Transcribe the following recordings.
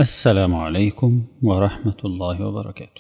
السلام عليكم ورحمة الله وبركاته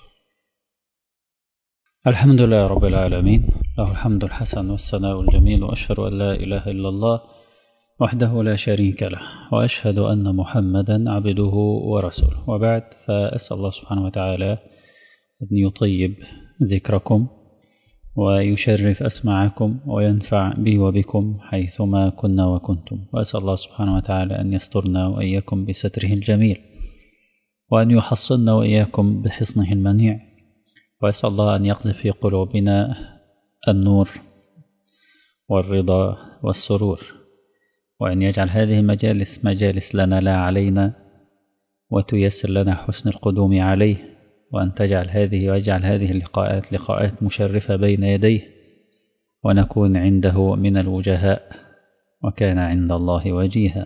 الحمد لله رب العالمين له الحمد الحسن والثناء الجميل وأشهد أن لا إله إلا الله وحده لا شريك له وأشهد أن محمدا عبده ورسوله وبعد فأسأل الله سبحانه وتعالى أن يطيب ذكركم ويشرف أسماعكم وينفع بي وبكم حيثما كنا وكنتم وأسأل الله سبحانه وتعالى أن يسترنا وإياكم بستره الجميل وأن يحصلنا وإياكم بحصنه المنيع وأسأل الله أن يقذف في قلوبنا النور والرضا والسرور وأن يجعل هذه المجالس مجالس لنا لا علينا وتيسر لنا حسن القدوم عليه وأن تجعل هذه ويجعل هذه اللقاءات لقاءات مشرفة بين يديه ونكون عنده من الوجهاء وكان عند الله وجيها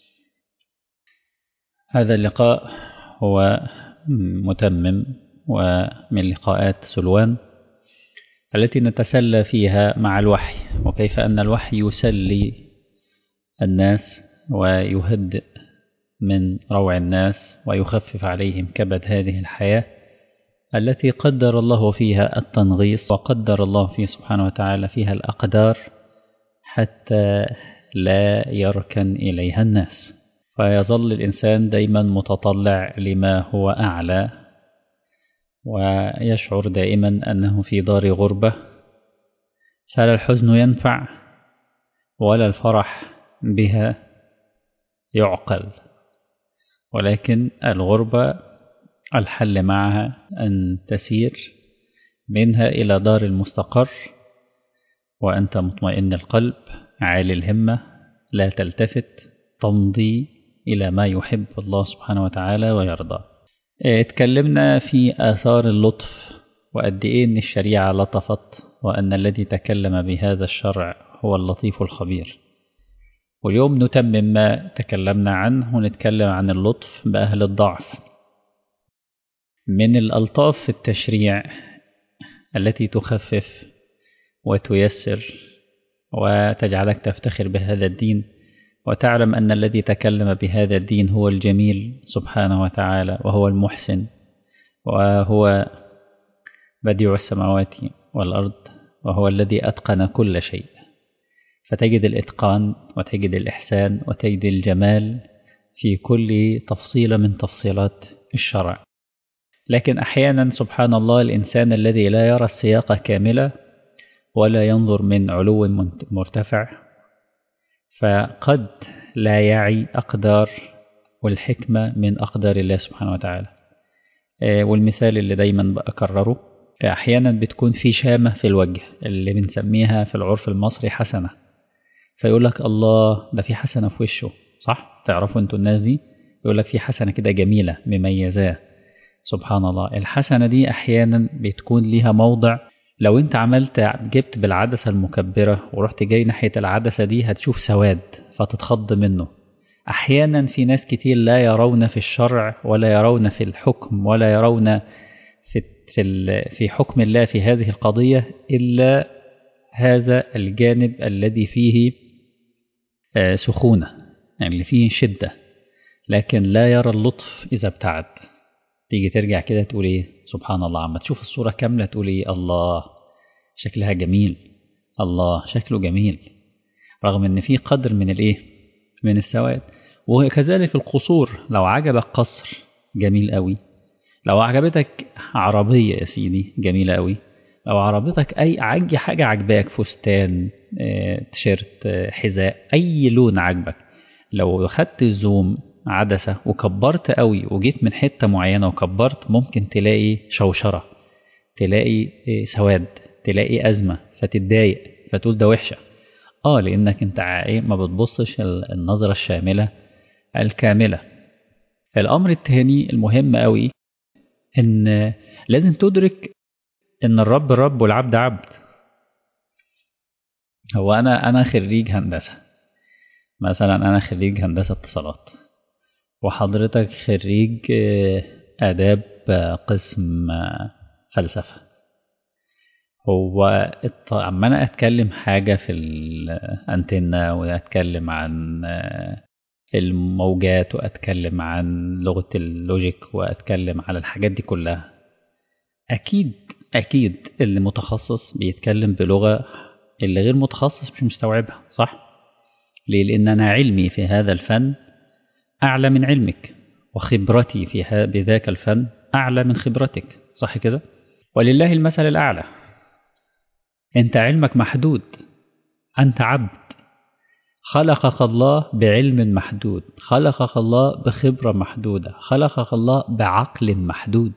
هذا اللقاء هو متمم ومن لقاءات سلوان التي نتسلى فيها مع الوحي وكيف أن الوحي يسلي الناس ويهدئ من روع الناس ويخفف عليهم كبد هذه الحياة التي قدر الله فيها التنغيص وقدر الله فيه سبحانه وتعالى فيها الأقدار حتى لا يركن إليها الناس فيظل الإنسان دايما متطلع لما هو أعلى ويشعر دائما أنه في دار غربة فلا الحزن ينفع ولا الفرح بها يعقل ولكن الغربة الحل معها أن تسير منها إلى دار المستقر وأنت مطمئن القلب عالي الهمة لا تلتفت تمضي إلى ما يحب الله سبحانه وتعالى ويرضى اتكلمنا في آثار اللطف وقد إيه إن الشريعة لطفت وأن الذي تكلم بهذا الشرع هو اللطيف الخبير واليوم نتمم ما تكلمنا عنه ونتكلم عن اللطف بأهل الضعف من الألطاف في التشريع التي تخفف وتيسر وتجعلك تفتخر بهذا الدين وتعلم أن الذي تكلم بهذا الدين هو الجميل سبحانه وتعالى وهو المحسن وهو بديع السماوات والأرض وهو الذي أتقن كل شيء فتجد الإتقان وتجد الإحسان وتجد الجمال في كل تفصيلة من تفصيلات الشرع لكن أحيانا سبحان الله الإنسان الذي لا يرى السياقة كاملة ولا ينظر من علو مرتفع فقد لا يعي أقدار والحكمة من أقدار الله سبحانه وتعالى والمثال اللي دايما بأكرره أحيانا بتكون في شامة في الوجه اللي بنسميها في العرف المصري حسنة فيقول لك الله ده في حسنة في وشه صح تعرفوا انتوا الناس دي يقول لك في حسنة كده جميلة مميزاه سبحان الله الحسنة دي أحيانا بتكون ليها موضع لو انت عملت جبت بالعدسة المكبرة ورحت جاي ناحية العدسة دي هتشوف سواد فتتخض منه أحيانا في ناس كتير لا يرون في الشرع ولا يرون في الحكم ولا يرون في في في حكم الله في هذه القضية إلا هذا الجانب الذي فيه سخونة يعني اللي فيه شدة لكن لا يرى اللطف إذا ابتعد تيجي ترجع كده تقول ايه سبحان الله عما تشوف الصورة كاملة تقول ايه الله شكلها جميل الله شكله جميل رغم ان في قدر من الايه من السواد وكذلك القصور لو عجبك قصر جميل قوي لو عجبتك عربية يا سيدي جميلة قوي لو عربتك اي عجي حاجة عجباك فستان اه تيشيرت اه حذاء اي لون عجبك لو خدت الزوم عدسة وكبرت قوي وجيت من حتة معينة وكبرت ممكن تلاقي شوشرة تلاقي سواد تلاقي أزمة فتتضايق فتقول ده وحشة اه لأنك انت ما بتبصش النظرة الشاملة الكاملة الأمر التاني المهم قوي إن لازم تدرك إن الرب رب والعبد عبد هو أنا أنا خريج هندسة مثلا أنا خريج هندسة اتصالات وحضرتك خريج آداب قسم فلسفة هو أما أنا أتكلم حاجة في الأنتنة وأتكلم عن الموجات وأتكلم عن لغة اللوجيك وأتكلم على الحاجات دي كلها أكيد أكيد اللي متخصص بيتكلم بلغة اللي غير متخصص مش مستوعبها صح؟ ليه؟ لأن أنا علمي في هذا الفن أعلى من علمك وخبرتي في بذاك الفن أعلى من خبرتك صح كده؟ ولله المثل الأعلى أنت علمك محدود أنت عبد خلقك الله بعلم محدود خلقك الله بخبرة محدودة خلقك الله بعقل محدود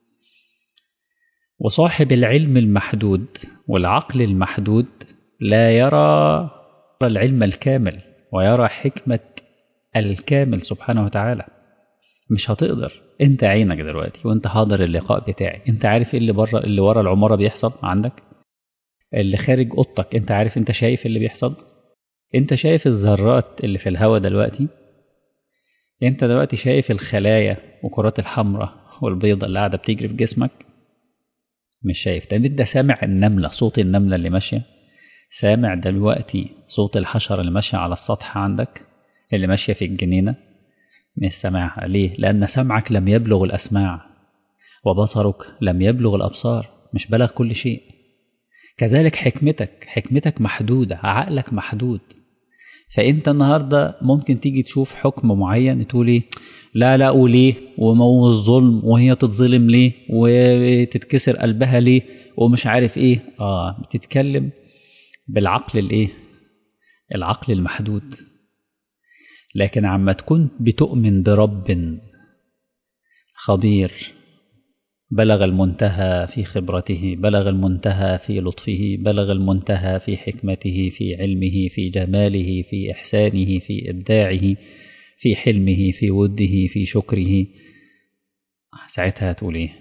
وصاحب العلم المحدود والعقل المحدود لا يرى العلم الكامل ويرى حكمة الكامل سبحانه وتعالى مش هتقدر انت عينك دلوقتي وانت حاضر اللقاء بتاعي انت عارف ايه اللي بره اللي ورا العمارة بيحصل عندك اللي خارج اوضتك انت عارف انت شايف اللي بيحصل انت شايف الذرات اللي في الهواء دلوقتي انت دلوقتي شايف الخلايا وكرات الحمراء والبيضة اللي قاعدة بتجري في جسمك مش شايف ده انت سامع النملة صوت النملة اللي ماشية سامع دلوقتي صوت الحشرة اللي ماشية على السطح عندك اللي ماشية في الجنينة مش سامعها ليه لأن سمعك لم يبلغ الأسماع وبصرك لم يبلغ الأبصار مش بلغ كل شيء كذلك حكمتك حكمتك محدودة عقلك محدود فأنت النهاردة ممكن تيجي تشوف حكم معين تقولي لا لا وليه ومو الظلم وهي تتظلم ليه وتتكسر قلبها ليه ومش عارف ايه اه بتتكلم بالعقل الايه العقل المحدود لكن عما تكون بتؤمن برب خبير بلغ المنتهى في خبرته بلغ المنتهى في لطفه بلغ المنتهى في حكمته في علمه في جماله في إحسانه في إبداعه في حلمه في وده في شكره ساعتها تقول ايه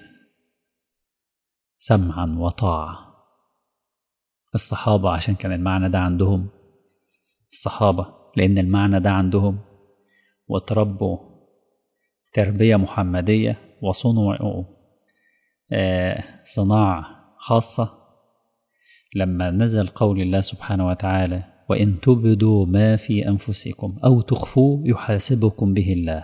سمعا وطاعة الصحابة عشان كان المعنى ده عندهم الصحابة لأن المعنى ده عندهم وتربوا تربية محمدية وصنعوا صناعة خاصة لما نزل قول الله سبحانه وتعالى وإن تبدوا ما في أنفسكم أو تخفوه يحاسبكم به الله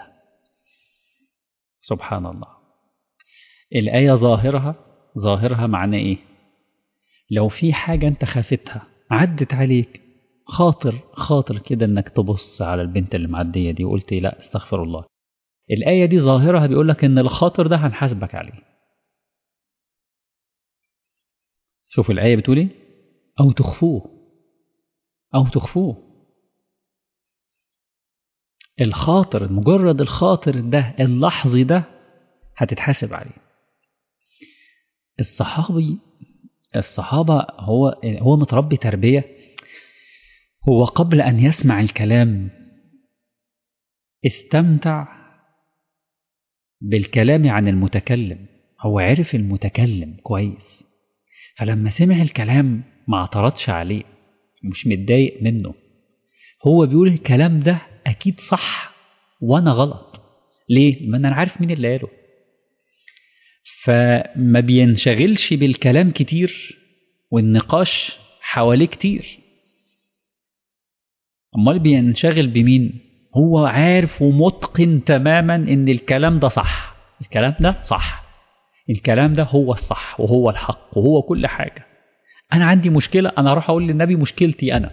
سبحان الله الآية ظاهرها ظاهرها معنى إيه لو في حاجة أنت خافتها عدت عليك خاطر خاطر كده انك تبص على البنت اللي معديه دي وقلت لا استغفر الله الآية دي ظاهرها بيقول لك ان الخاطر ده هنحاسبك عليه شوف الآية بتقول ايه أو تخفوه أو تخفوه الخاطر مجرد الخاطر ده اللحظي ده هتتحاسب عليه الصحابي الصحابة هو هو متربي تربية هو قبل أن يسمع الكلام استمتع بالكلام عن المتكلم هو عرف المتكلم كويس فلما سمع الكلام ما اعترضش عليه مش متضايق منه هو بيقول الكلام ده أكيد صح وأنا غلط ليه؟ ما أنا عارف مين اللي قاله فما بينشغلش بالكلام كتير والنقاش حواليه كتير امال بينشغل بمين هو عارف ومتقن تماما ان الكلام ده صح الكلام ده صح الكلام ده هو الصح وهو الحق وهو كل حاجه انا عندي مشكله انا اروح اقول للنبي مشكلتي انا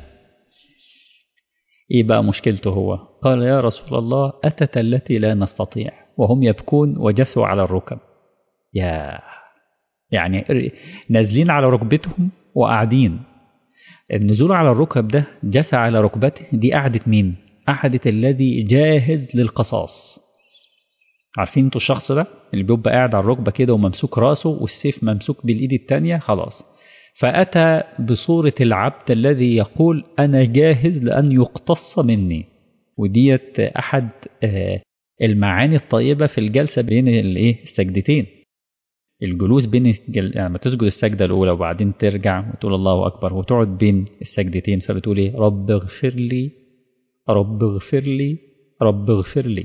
ايه بقى مشكلته هو قال يا رسول الله اتت التي لا نستطيع وهم يبكون وجثوا على الركب يا يعني نازلين على ركبتهم وقاعدين النزول على الركب ده جثى على ركبته دي قعدة مين؟ قعدة الذي جاهز للقصاص عارفين انتوا الشخص ده اللي بيبقى قاعد على الركبة كده وممسوك راسه والسيف ممسوك بالإيد التانية خلاص فأتى بصورة العبد الذي يقول أنا جاهز لأن يقتص مني وديت أحد المعاني الطيبة في الجلسة بين الايه السجدتين الجلوس بين يعني لما تسجد السجدة الأولى وبعدين ترجع وتقول الله أكبر وتقعد بين السجدتين فبتقول إيه رب اغفر لي رب اغفر لي رب اغفر لي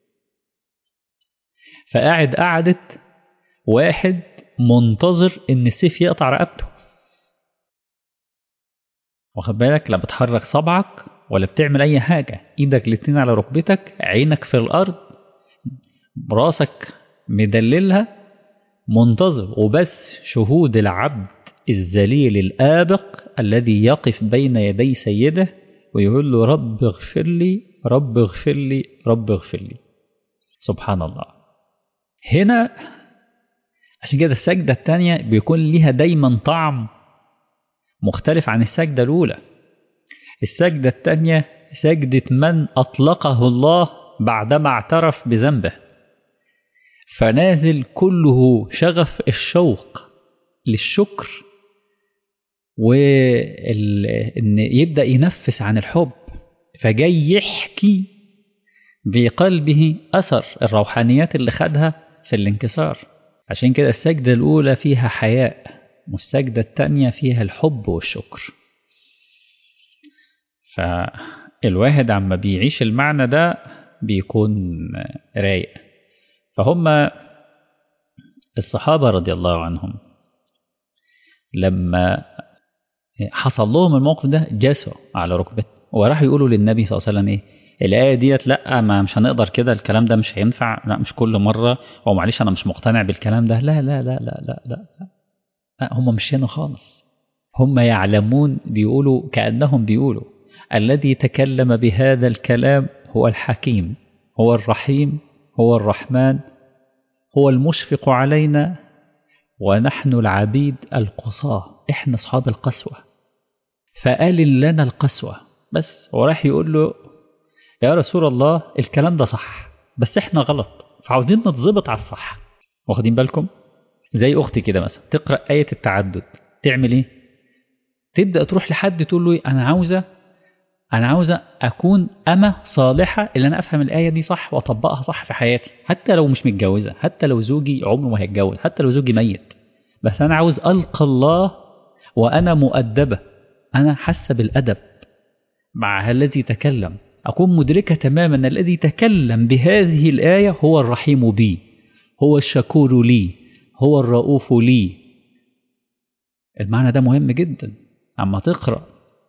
فقاعد قعدة واحد منتظر إن السيف يقطع رقبته واخد بالك لا بتحرك صبعك ولا بتعمل أي حاجة إيدك الاتنين على ركبتك عينك في الأرض راسك مدللها منتظر وبس شهود العبد الذليل الآبق الذي يقف بين يدي سيده ويقول له رب اغفر لي رب اغفر لي رب اغفر لي سبحان الله هنا عشان كده السجدة الثانية بيكون ليها دايما طعم مختلف عن السجدة الأولى السجدة الثانية سجدة من أطلقه الله بعدما اعترف بذنبه فنازل كله شغف الشوق للشكر وإن يبدأ ينفس عن الحب فجاي يحكي بقلبه أثر الروحانيات اللي خدها في الانكسار عشان كده السجدة الأولى فيها حياء والسجدة التانية فيها الحب والشكر فالواحد عما بيعيش المعنى ده بيكون رايق فهم الصحابة رضي الله عنهم لما حصل لهم الموقف ده جاسوا على ركبته وراحوا يقولوا للنبي صلى الله عليه وسلم ايه الآية ديت لا ما مش هنقدر كده الكلام ده مش هينفع لا مش كل مرة هو معلش أنا مش مقتنع بالكلام ده لا لا لا لا لا لا, لا. هم مش هنا خالص هم يعلمون بيقولوا كأنهم بيقولوا الذي تكلم بهذا الكلام هو الحكيم هو الرحيم هو الرحمن هو المشفق علينا ونحن العبيد القصاة احنا اصحاب القسوة فقال لنا القسوة بس وراح يقول له يا رسول الله الكلام ده صح بس احنا غلط فعاوزين نتظبط على الصح واخدين بالكم زي اختي كده مثلا تقرا ايه التعدد تعمل ايه تبدا تروح لحد تقول له انا عاوزه انا عاوزه اكون امه صالحه اللي انا افهم الايه دي صح واطبقها صح في حياتي حتى لو مش متجوزه حتى لو زوجي عمره ما هيتجوز حتى لو زوجي ميت بس انا عاوز القى الله وانا مؤدبه انا حاسه بالادب مع الذي تكلم أكون مدركة تماما أن الذي تكلم بهذه الآية هو الرحيم بي هو الشكور لي هو الرؤوف لي المعنى ده مهم جدا أما تقرأ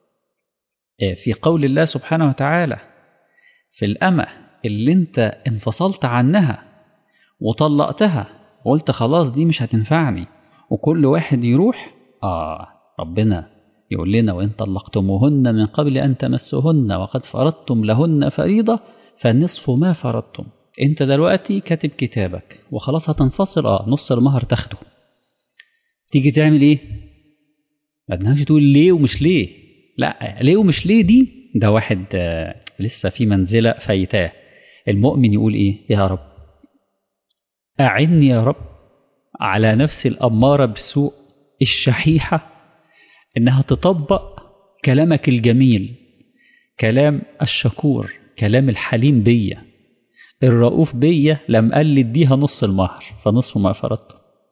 في قول الله سبحانه وتعالى في الأمة اللي انت انفصلت عنها وطلقتها وقلت خلاص دي مش هتنفعني وكل واحد يروح آه ربنا يقول لنا وإن طلقتموهن من قبل أن تمسوهن وقد فرضتم لهن فريضة فنصف ما فرضتم أنت دلوقتي كاتب كتابك وخلاص هتنفصل آه نص المهر تاخده تيجي تعمل إيه؟ ما تنهاش تقول ليه ومش ليه لا ليه ومش ليه دي ده واحد آه لسه في منزلة فايتاه المؤمن يقول إيه يا رب أعني يا رب على نفسي الأمارة بالسوء الشحيحة إنها تطبق كلامك الجميل كلام الشكور كلام الحليم بيا الرؤوف بيا لم قال لي اديها نص المهر فنصف ما فرضته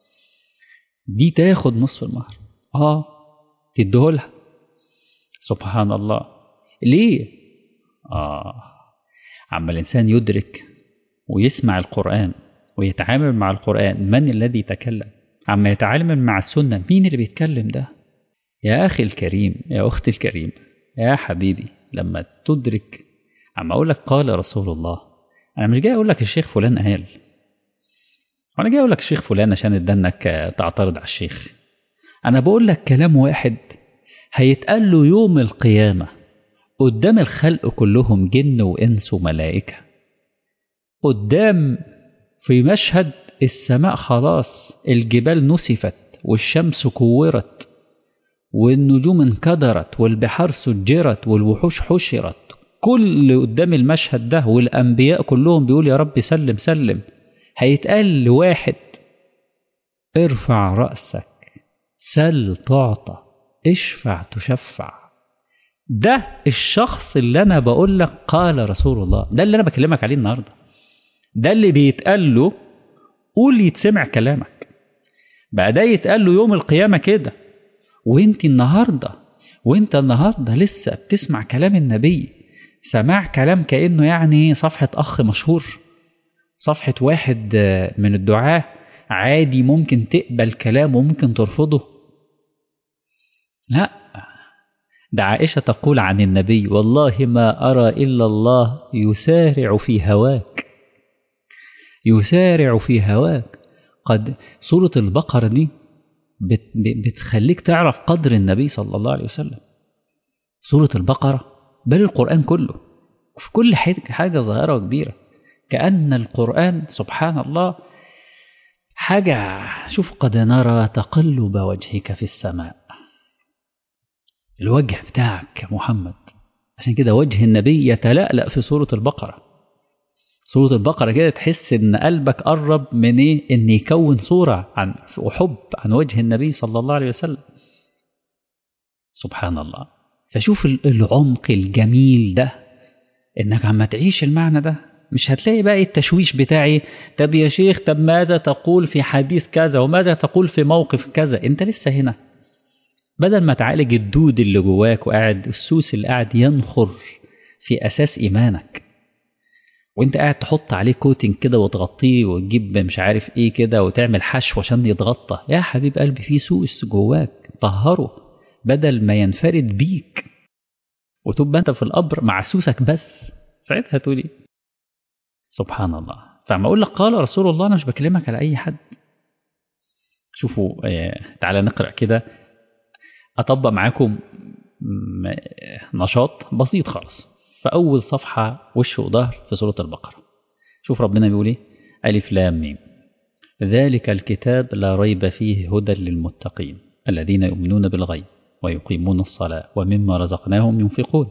دي تاخد نصف المهر اه تديهولها سبحان الله ليه اه عما الانسان يدرك ويسمع القران ويتعامل مع القران من الذي تكلم عما يتعامل مع السنه مين اللي بيتكلم ده يا أخي الكريم يا أختي الكريم يا حبيبي لما تدرك عم أقول لك قال رسول الله أنا مش جاي أقول لك الشيخ فلان قال أنا جاي أقول لك الشيخ فلان عشان ادانك تعترض على الشيخ أنا بقول لك كلام واحد هيتقال له يوم القيامة قدام الخلق كلهم جن وإنس وملائكة قدام في مشهد السماء خلاص الجبال نسفت والشمس كورت والنجوم انكدرت والبحار سجرت والوحوش حشرت كل قدام المشهد ده والأنبياء كلهم بيقول يا رب سلم سلم هيتقال لواحد ارفع رأسك سل تعطى اشفع تشفع ده الشخص اللي أنا بقول لك قال رسول الله ده اللي أنا بكلمك عليه النهاردة ده اللي بيتقال له قول يتسمع كلامك بقى ده يتقال له يوم القيامة كده وانت النهاردة وانت النهاردة لسه بتسمع كلام النبي سماع كلام كأنه يعني صفحة أخ مشهور صفحة واحد من الدعاة عادي ممكن تقبل كلامه وممكن ترفضه لا ده عائشة تقول عن النبي والله ما أرى إلا الله يسارع في هواك يسارع في هواك قد سورة البقرة دي بت بتخليك تعرف قدر النبي صلى الله عليه وسلم سورة البقرة بل القرآن كله في كل حاجة ظاهرة وكبيرة كأن القرآن سبحان الله حاجة شوف قد نرى تقلب وجهك في السماء الوجه بتاعك يا محمد عشان كده وجه النبي يتلألأ في سورة البقرة سورة البقرة كده تحس ان قلبك قرب من ايه ان يكون صورة عن وحب عن وجه النبي صلى الله عليه وسلم سبحان الله فشوف العمق الجميل ده انك عم تعيش المعنى ده مش هتلاقي بقى التشويش بتاعي طب يا شيخ طب ماذا تقول في حديث كذا وماذا تقول في موقف كذا انت لسه هنا بدل ما تعالج الدود اللي جواك وقاعد السوس اللي قاعد ينخر في اساس ايمانك وانت قاعد تحط عليه كوتنج كده وتغطيه وتجيب مش عارف ايه كده وتعمل حشو عشان يتغطى يا حبيب قلبي في سوس جواك طهره بدل ما ينفرد بيك وتبقى انت في القبر مع سوسك بس ساعتها تقول ايه سبحان الله فما اقول لك قال رسول الله انا مش بكلمك على اي حد شوفوا اه تعالى نقرا كده اطبق معاكم نشاط بسيط خالص فاول صفحه وش وظهر في سوره البقره شوف ربنا بيقول ايه الف لام ميم ذلك الكتاب لا ريب فيه هدى للمتقين الذين يؤمنون بالغيب ويقيمون الصلاه ومما رزقناهم ينفقون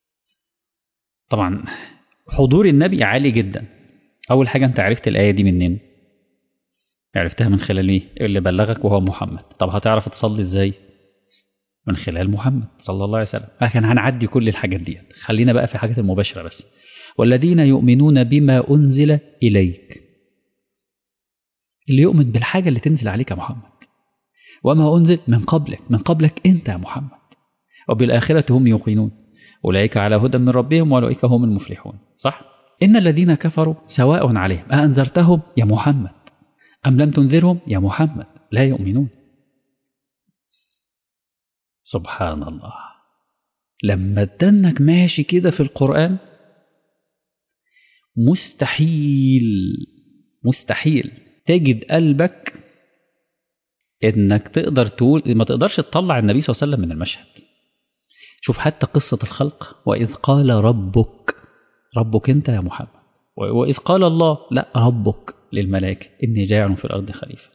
طبعا حضور النبي عالي جدا أول حاجة أنت عرفت الآية دي منين عرفتها من خلال إيه اللي بلغك وهو محمد طب هتعرف تصلي إزاي من خلال محمد صلى الله عليه وسلم لكن هنعدي كل الحاجات دي خلينا بقى في الحاجات المباشرة بس والذين يؤمنون بما أنزل إليك اللي يؤمن بالحاجة اللي تنزل عليك يا محمد وما أنزل من قبلك من قبلك أنت يا محمد وبالآخرة هم يوقنون أولئك على هدى من ربهم وأولئك هم المفلحون صح؟ إن الذين كفروا سواء عليهم أأنذرتهم يا محمد أم لم تنذرهم يا محمد لا يؤمنون سبحان الله لما تدنك ماشي كده في القرآن مستحيل مستحيل تجد قلبك انك تقدر تقول ما تقدرش تطلع النبي صلى الله عليه وسلم من المشهد شوف حتى قصة الخلق وإذ قال ربك ربك أنت يا محمد وإذ قال الله لا ربك للملائكة إني جاعل في الأرض خليفة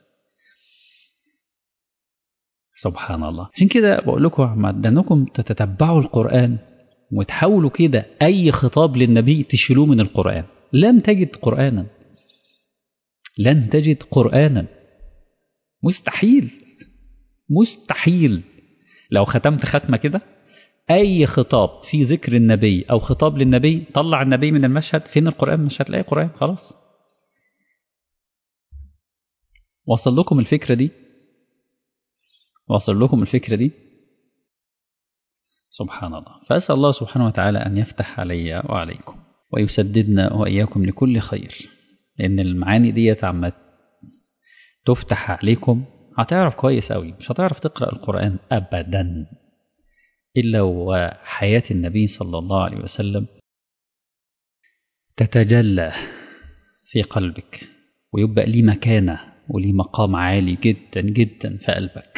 سبحان الله عشان كده بقول لكم أنكم تتتبعوا القرآن وتحاولوا كده أي خطاب للنبي تشيلوه من القرآن لن تجد قرآنا لن تجد قرآنا مستحيل مستحيل لو ختمت ختمة كده أي خطاب في ذكر النبي أو خطاب للنبي طلع النبي من المشهد فين القرآن مش هتلاقي قرآن خلاص وصل لكم الفكرة دي وصل لكم الفكرة دي سبحان الله فأسأل الله سبحانه وتعالى أن يفتح علي وعليكم ويسددنا وإياكم لكل خير لأن المعاني ديت عم تفتح عليكم هتعرف كويس قوي مش هتعرف تقرأ القرآن أبدا إلا وحياة النبي صلى الله عليه وسلم تتجلى في قلبك ويبقى ليه مكانة وليه مقام عالي جدا جدا في قلبك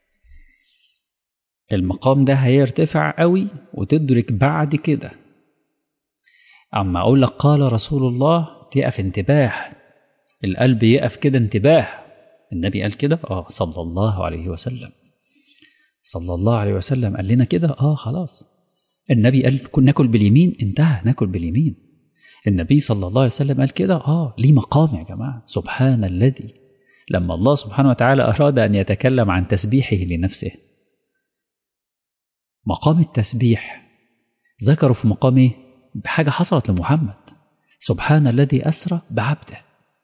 المقام ده هيرتفع قوي وتدرك بعد كده أما أقول لك قال رسول الله تقف انتباه القلب يقف كده انتباه النبي قال كده اه صلى الله عليه وسلم صلى الله عليه وسلم قال لنا كده اه خلاص النبي قال كنا ناكل باليمين انتهى ناكل باليمين النبي صلى الله عليه وسلم قال كده اه ليه مقام يا جماعه سبحان الذي لما الله سبحانه وتعالى اراد ان يتكلم عن تسبيحه لنفسه مقام التسبيح ذكروا في مقام ايه بحاجه حصلت لمحمد سبحان الذي اسرى بعبده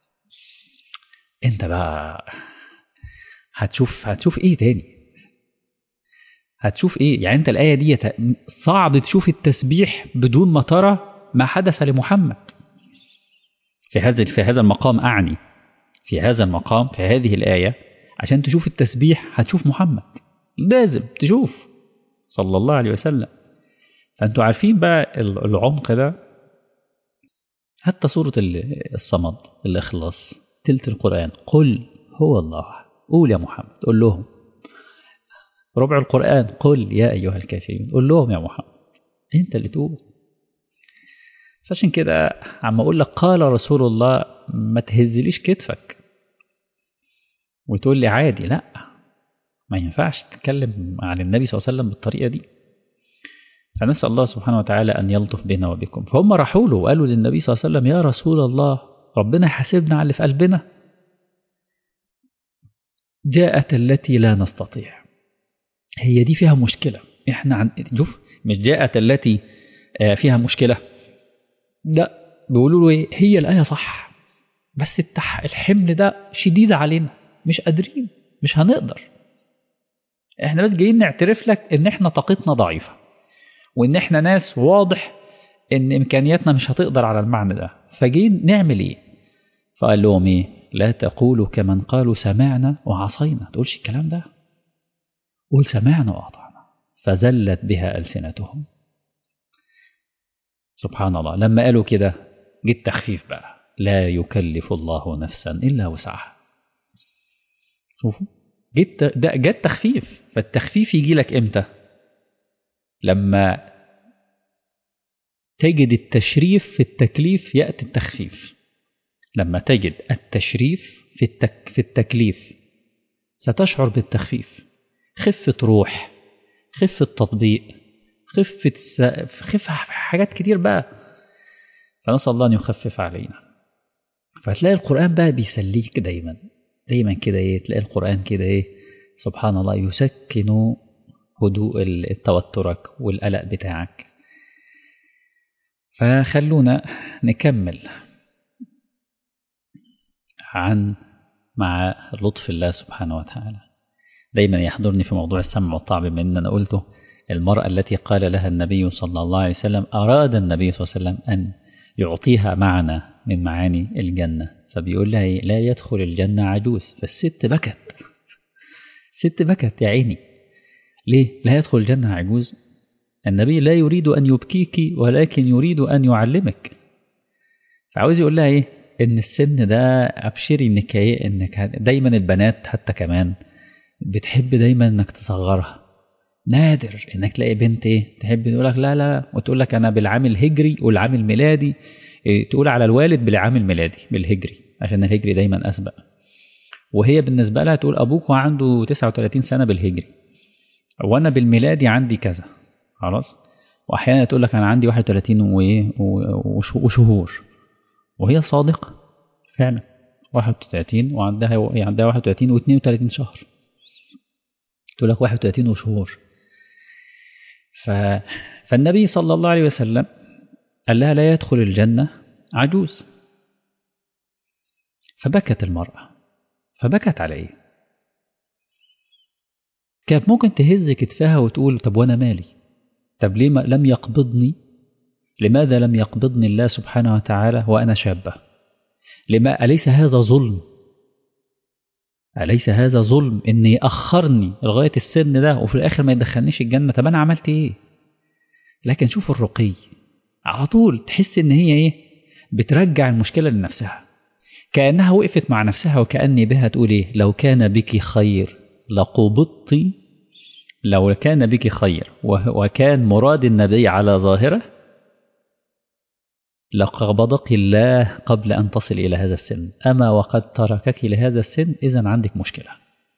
انت بقى هتشوف هتشوف ايه تاني هتشوف ايه يعني انت الايه دي صعب تشوف التسبيح بدون ما ترى ما حدث لمحمد في هذا في هذا المقام اعني في هذا المقام في هذه الايه عشان تشوف التسبيح هتشوف محمد لازم تشوف صلى الله عليه وسلم فأنتوا عارفين بقى العمق ده حتى سورة الصمد الإخلاص تلت القرآن قل هو الله قول يا محمد قول لهم ربع القرآن قل يا أيها الكافرين قول لهم يا محمد أنت اللي تقول فعشان كده عم أقول لك قال رسول الله ما تهزليش كتفك وتقول لي عادي لا ما ينفعش تتكلم عن النبي صلى الله عليه وسلم بالطريقة دي فنسأل الله سبحانه وتعالى أن يلطف بنا وبكم فهم راحوا له وقالوا للنبي صلى الله عليه وسلم يا رسول الله ربنا يحاسبنا على اللي في قلبنا جاءت التي لا نستطيع هي دي فيها مشكلة احنا عن شوف مش جاءت التي فيها مشكلة لا بيقولوا له ايه هي الآية صح بس التح... الحمل ده شديد علينا مش قادرين مش هنقدر احنا بس جايين نعترف لك ان احنا طاقتنا ضعيفة وان احنا ناس واضح ان امكانياتنا مش هتقدر على المعنى ده فجايين نعمل ايه فقال لهم ايه لا تقولوا كمن قالوا سمعنا وعصينا تقولش الكلام ده قول سمعنا وأطعنا فزلت بها ألسنتهم سبحان الله لما قالوا كده جه التخفيف بقى لا يكلف الله نفسا إلا وسعها شوفوا جت ده جت تخفيف فالتخفيف يجي لك امتى لما تجد التشريف في التكليف يأتي التخفيف لما تجد التشريف في, التك في التكليف ستشعر بالتخفيف خفة روح خفة تطبيق خفة س... خفة حاجات كتير بقى فنسأل الله أن يخفف علينا فتلاقي القرآن بقى بيسليك دايما دايما كده ايه تلاقي القرآن كده ايه سبحان الله يسكن هدوء توترك والقلق بتاعك فخلونا نكمل عن مع لطف الله سبحانه وتعالى دايما يحضرني في موضوع السمع والطاعة بما ان انا قلته المرأة التي قال لها النبي صلى الله عليه وسلم أراد النبي صلى الله عليه وسلم أن يعطيها معنى من معاني الجنة فبيقول لها إيه؟ لا يدخل الجنة عجوز فالست بكت الست بكت يا عيني ليه لا يدخل الجنة عجوز النبي لا يريد أن يبكيك ولكن يريد أن يعلمك فعاوز يقول لها إيه إن السن ده أبشري إنك إيه إنك دايما البنات حتى كمان بتحب دايما إنك تصغرها نادر انك تلاقي بنت ايه تحب تقول لك لا لا وتقول لك انا بالعام الهجري والعام الميلادي إيه تقول على الوالد بالعام الميلادي بالهجري عشان الهجري دايما اسبق وهي بالنسبه لها تقول ابوك عنده 39 سنه بالهجري وانا بالميلادي عندي كذا خلاص واحيانا تقول لك انا عندي 31 وايه وشهور وهي صادقه فعلا 31 وعندها عندها 31 و32 شهر تقول لك 31 وشهور ف... فالنبي صلى الله عليه وسلم قال لها لا يدخل الجنة عجوز فبكت المرأة فبكت عليه كانت ممكن تهز كتفها وتقول طب وانا مالي طب ليه لم يقبضني لماذا لم يقبضني الله سبحانه وتعالى وأنا شابة لما أليس هذا ظلم أليس هذا ظلم إن يأخرني لغاية السن ده وفي الآخر ما يدخلنيش الجنة طب أنا عملت إيه لكن شوف الرقي على طول تحس إن هي إيه بترجع المشكلة لنفسها كأنها وقفت مع نفسها وكأني بها تقول إيه لو كان بك خير لقبضت لو كان بك خير وكان مراد النبي على ظاهره لقبضك الله قبل أن تصل إلى هذا السن أما وقد تركك لهذا السن إذا عندك مشكلة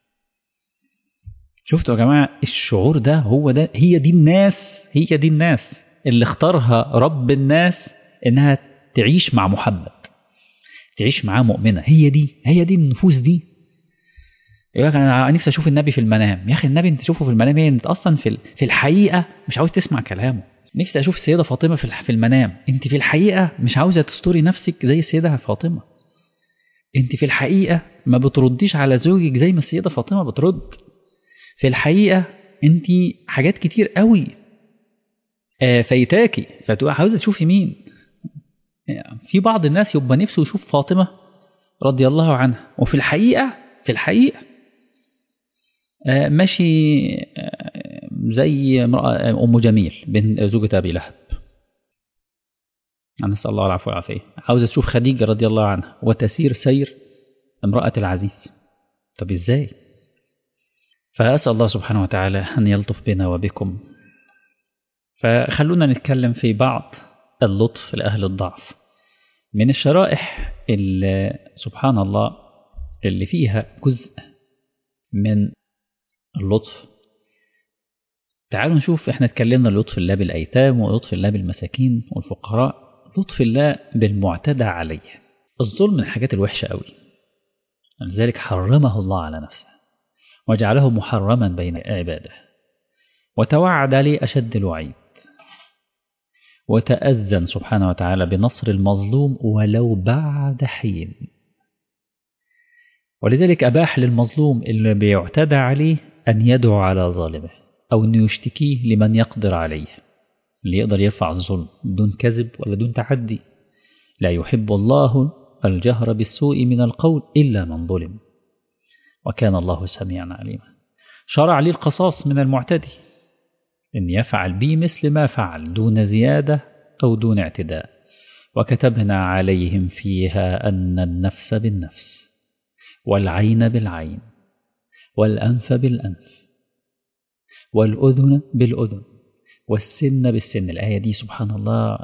شفتوا يا جماعة الشعور ده هو ده هي دي الناس هي دي الناس اللي اختارها رب الناس إنها تعيش مع محمد تعيش معاه مؤمنة هي دي هي دي النفوس دي يقول لك انا نفسي اشوف النبي في المنام يا اخي النبي انت تشوفه في المنام ايه انت اصلا في في الحقيقه مش عاوز تسمع كلامه نفسي اشوف السيده فاطمه في في المنام انت في الحقيقه مش عاوزه تستوري نفسك زي السيده فاطمه انت في الحقيقه ما بترديش على زوجك زي ما السيده فاطمه بترد في الحقيقه انت حاجات كتير قوي آه فايتاكي فتبقى عاوزه تشوفي مين في بعض الناس يبقى نفسه يشوف فاطمه رضي الله عنها وفي الحقيقه في الحقيقه آه ماشي آه زي امرأة أم جميل بن زوجة أبي لهب نسأل الله العفو والعافية عاوزة تشوف خديجة رضي الله عنها وتسير سير امرأة العزيز طب ازاي فأسأل الله سبحانه وتعالى أن يلطف بنا وبكم فخلونا نتكلم في بعض اللطف لأهل الضعف من الشرائح اللي سبحان الله اللي فيها جزء من اللطف تعالوا نشوف احنا اتكلمنا لطف الله بالأيتام ولطف الله بالمساكين والفقراء لطف الله بالمعتدى عليه الظلم من الحاجات الوحشة قوي لذلك حرمه الله على نفسه وجعله محرما بين عباده وتوعد عليه أشد الوعيد وتأذن سبحانه وتعالى بنصر المظلوم ولو بعد حين ولذلك أباح للمظلوم اللي بيعتدى عليه أن يدعو على ظالمه أو أن يشتكيه لمن يقدر عليه اللي يقدر يرفع الظلم دون كذب ولا دون تعدي لا يحب الله الجهر بالسوء من القول إلا من ظلم وكان الله سميعا عليما شرع لي القصاص من المعتدي إن يفعل بي مثل ما فعل دون زيادة أو دون اعتداء وكتبنا عليهم فيها أن النفس بالنفس والعين بالعين والأنف بالأنف والأذن بالأذن والسن بالسن الآية دي سبحان الله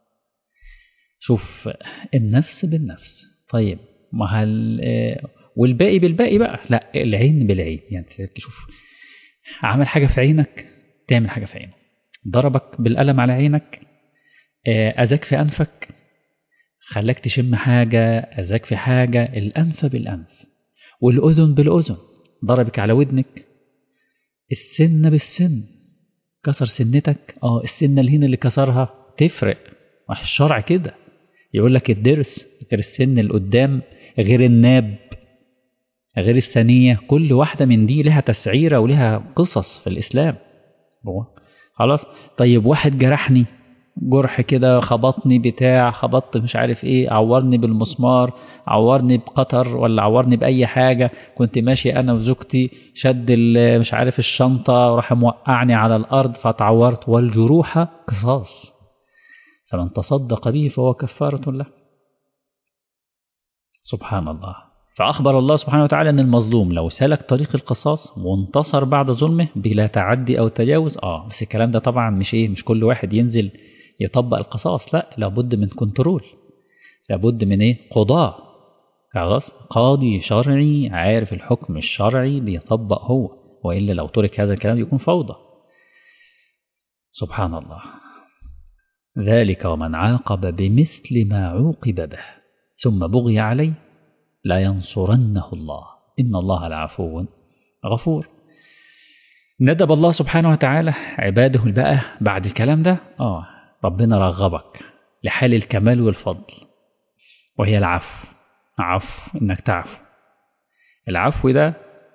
شوف النفس بالنفس طيب ما هل والباقي بالباقي بقى لا العين بالعين يعني تشوف عمل حاجة في عينك تعمل حاجة في عينه ضربك بالقلم على عينك أذاك في أنفك خلاك تشم حاجة أذاك في حاجة الأنف بالأنف والأذن بالأذن ضربك على ودنك السن بالسن كسر سنتك اه السنة اللي هنا اللي كسرها تفرق الشرع كده يقول لك الدرس غير السن اللي قدام غير الناب غير الثانية كل واحدة من دي لها تسعيرة ولها قصص في الإسلام خلاص طيب واحد جرحني جرح كده خبطني بتاع خبطت مش عارف ايه عورني بالمسمار عورني بقطر ولا عورني بأي حاجة كنت ماشي أنا وزوجتي شد مش عارف الشنطة وراح موقعني على الأرض فتعورت والجروح قصاص فمن تصدق به فهو كفارة له سبحان الله فأخبر الله سبحانه وتعالى أن المظلوم لو سلك طريق القصاص وانتصر بعد ظلمه بلا تعدي أو تجاوز آه بس الكلام ده طبعا مش إيه مش كل واحد ينزل يطبق القصاص لا لابد من كنترول لابد من إيه قضاء خلاص قاضي شرعي عارف الحكم الشرعي بيطبق هو وإلا لو ترك هذا الكلام يكون فوضى سبحان الله ذلك ومن عاقب بمثل ما عوقب به ثم بغي عليه لا ينصرنه الله إن الله لعفو غفور ندب الله سبحانه وتعالى عباده بقى بعد الكلام ده آه ربنا رغبك لحال الكمال والفضل وهي العفو عفو إنك تعفو العفو ده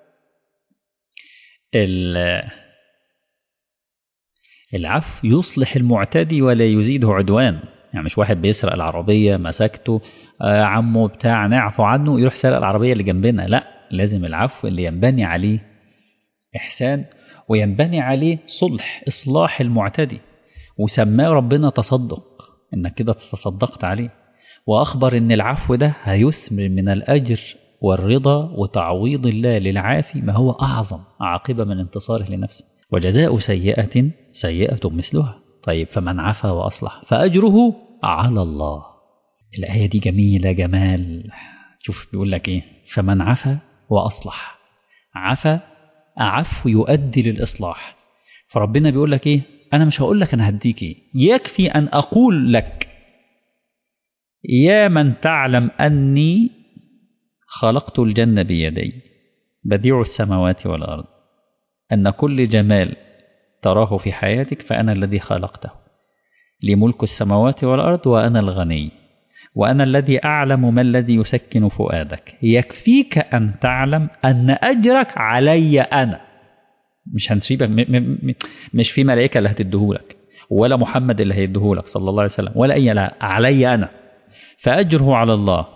العفو يصلح المعتدي ولا يزيده عدوان يعني مش واحد بيسرق العربية مسكته آه عمه بتاع نعفو عنه يروح سرق العربية اللي جنبنا لا لازم العفو اللي ينبني عليه إحسان وينبني عليه صلح إصلاح المعتدي وسماه ربنا تصدق إنك كده تصدقت عليه وأخبر إن العفو ده هيثمر من الأجر والرضا وتعويض الله للعافي ما هو أعظم عاقبة من انتصاره لنفسه وجزاء سيئة سيئة مثلها طيب فمن عفا وأصلح فأجره على الله الآية دي جميلة جمال شوف بيقول لك إيه فمن عفا وأصلح عفا عفو يؤدي للإصلاح فربنا بيقول لك إيه أنا مش هقول لك أنا هديك إيه يكفي أن أقول لك يا من تعلم أني خلقت الجنة بيدي بديع السماوات والأرض أن كل جمال تراه في حياتك فأنا الذي خلقته لي ملك السماوات والأرض وأنا الغني وأنا الذي أعلم ما الذي يسكن فؤادك يكفيك أن تعلم أن أجرك علي أنا مش هنسيبك مش في ملائكة اللي هتديهولك ولا محمد اللي هيديهولك صلى الله عليه وسلم ولا أي لا علي أنا فأجره على الله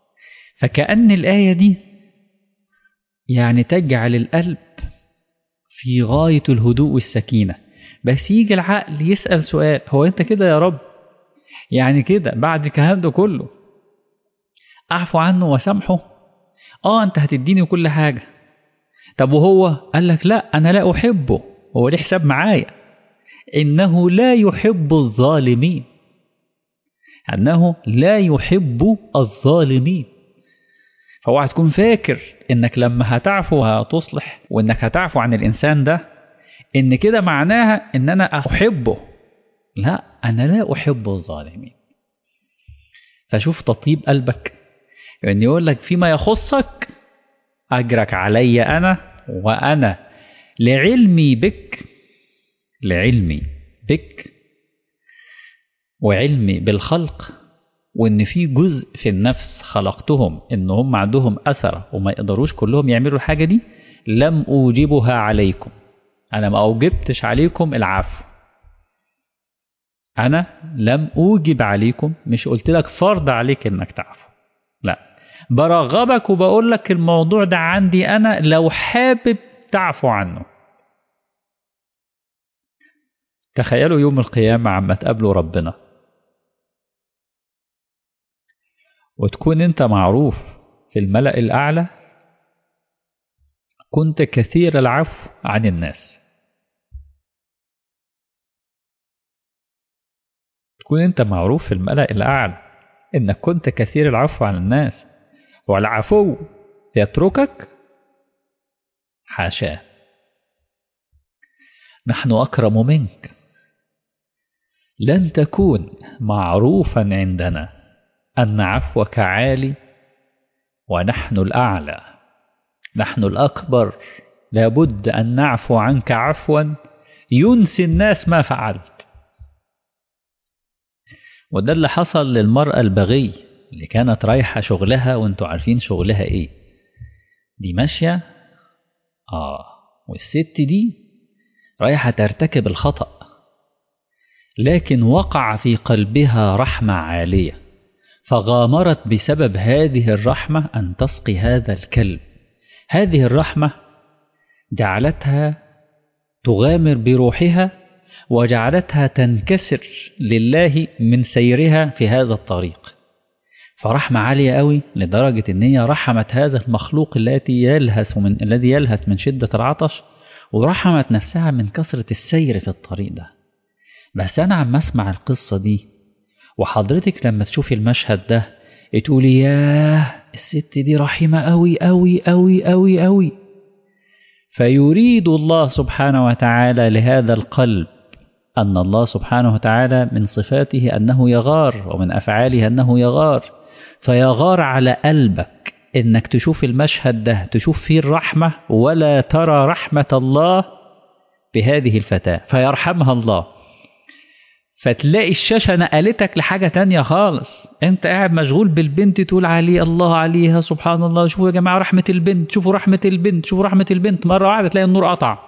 فكأن الآية دي يعني تجعل القلب في غاية الهدوء والسكينة بس يجي العقل يسأل سؤال هو أنت كده يا رب يعني كده بعد الكلام ده كله أعفو عنه وسامحه آه أنت هتديني كل حاجة طب وهو قال لك لا أنا لا أحبه هو ليه حساب معايا إنه لا يحب الظالمين أنه لا يحب الظالمين فهو هتكون فاكر إنك لما هتعفو هتصلح وإنك هتعفو عن الإنسان ده إن كده معناها إن أنا أحبه لا أنا لا أحب الظالمين فشوف تطيب قلبك يعني يقول لك فيما يخصك أجرك علي أنا وأنا لعلمي بك لعلمي بك وعلمي بالخلق وإن في جزء في النفس خلقتهم إن هم عندهم أثر وما يقدروش كلهم يعملوا الحاجة دي لم أوجبها عليكم أنا ما أوجبتش عليكم العفو أنا لم أوجب عليكم مش قلت لك فرض عليك إنك تعفو لا برغبك وبقول لك الموضوع ده عندي أنا لو حابب تعفو عنه تخيلوا يوم القيامة عما تقابلوا ربنا وتكون انت معروف في الملأ الأعلى كنت كثير العفو عن الناس تكون انت معروف في الملأ الأعلى انك كنت كثير العفو عن الناس والعفو يتركك حاشاه نحن أكرم منك لن تكون معروفا عندنا أن عفوك عالي ونحن الأعلى نحن الأكبر لابد أن نعفو عنك عفوا ينسي الناس ما فعلت وده اللي حصل للمرأة البغي اللي كانت رايحة شغلها وانتوا عارفين شغلها ايه دي ماشية اه والست دي رايحة ترتكب الخطأ لكن وقع في قلبها رحمة عالية فغامرت بسبب هذه الرحمة أن تسقي هذا الكلب هذه الرحمة جعلتها تغامر بروحها وجعلتها تنكسر لله من سيرها في هذا الطريق فرحمة عالية قوي لدرجة ان هي رحمت هذا المخلوق التي يلهث من الذي يلهث من شدة العطش ورحمت نفسها من كثرة السير في الطريق ده بس أنا عم أسمع القصة دي وحضرتك لما تشوفي المشهد ده تقولي ياه الست دي رحيمة أوي أوي أوي أوي أوي فيريد الله سبحانه وتعالى لهذا القلب أن الله سبحانه وتعالى من صفاته أنه يغار ومن أفعاله أنه يغار فيغار على قلبك إنك تشوف المشهد ده تشوف فيه الرحمة ولا ترى رحمة الله بهذه الفتاة فيرحمها الله فتلاقي الشاشة نقلتك لحاجة تانية خالص انت قاعد مشغول بالبنت تقول عليه الله عليها سبحان الله شوفوا يا جماعة رحمة البنت شوفوا رحمة البنت شوفوا رحمة البنت مرة واحدة تلاقي النور قطع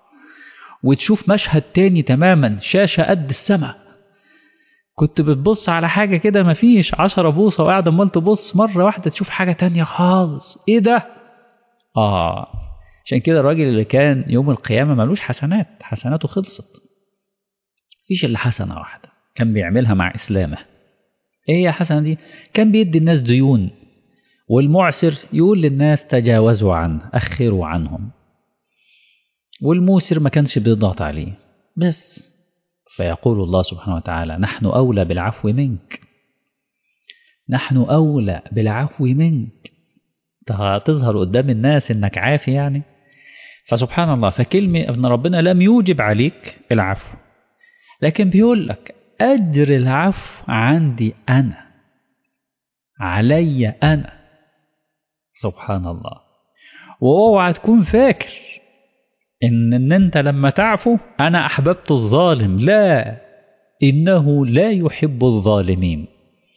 وتشوف مشهد تاني تماما شاشة قد السماء كنت بتبص على حاجة كده مفيش عشرة بوصة وقاعد امال تبص مرة واحدة تشوف حاجة تانية خالص ايه ده اه عشان كده الراجل اللي كان يوم القيامة ملوش حسنات حسناته خلصت مفيش الا حسنة واحدة كان بيعملها مع إسلامه ايه هي الحسنة دي كان بيدي الناس ديون والمعسر يقول للناس تجاوزوا عنه أخروا عنهم والموسر ما كانش بيضغط عليه بس فيقول الله سبحانه وتعالى نحن أولى بالعفو منك نحن أولى بالعفو منك تظهر قدام الناس إنك عافي يعني فسبحان الله فكلمة أن ربنا لم يوجب عليك العفو لكن بيقول لك أجر العفو عندي أنا علي أنا سبحان الله واوعى تكون فاكر إن, إن أنت لما تعفو أنا أحببت الظالم لا إنه لا يحب الظالمين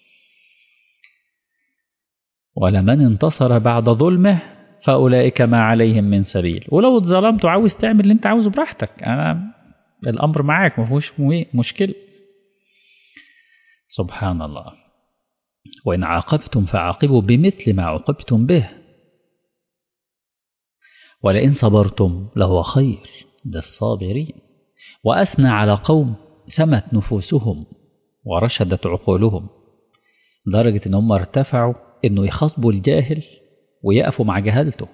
ولمن انتصر بعد ظلمه فأولئك ما عليهم من سبيل ولو اتظلمت وعاوز تعمل اللي انت عاوزه براحتك أنا الأمر معاك ما فيهوش مشكلة سبحان الله وإن عاقبتم فعاقبوا بمثل ما عوقبتم به ولئن صبرتم لهو خير للصابرين وأثنى على قوم سمت نفوسهم ورشدت عقولهم لدرجة إن هم ارتفعوا إنه يخاطبوا الجاهل ويقفوا مع جهالته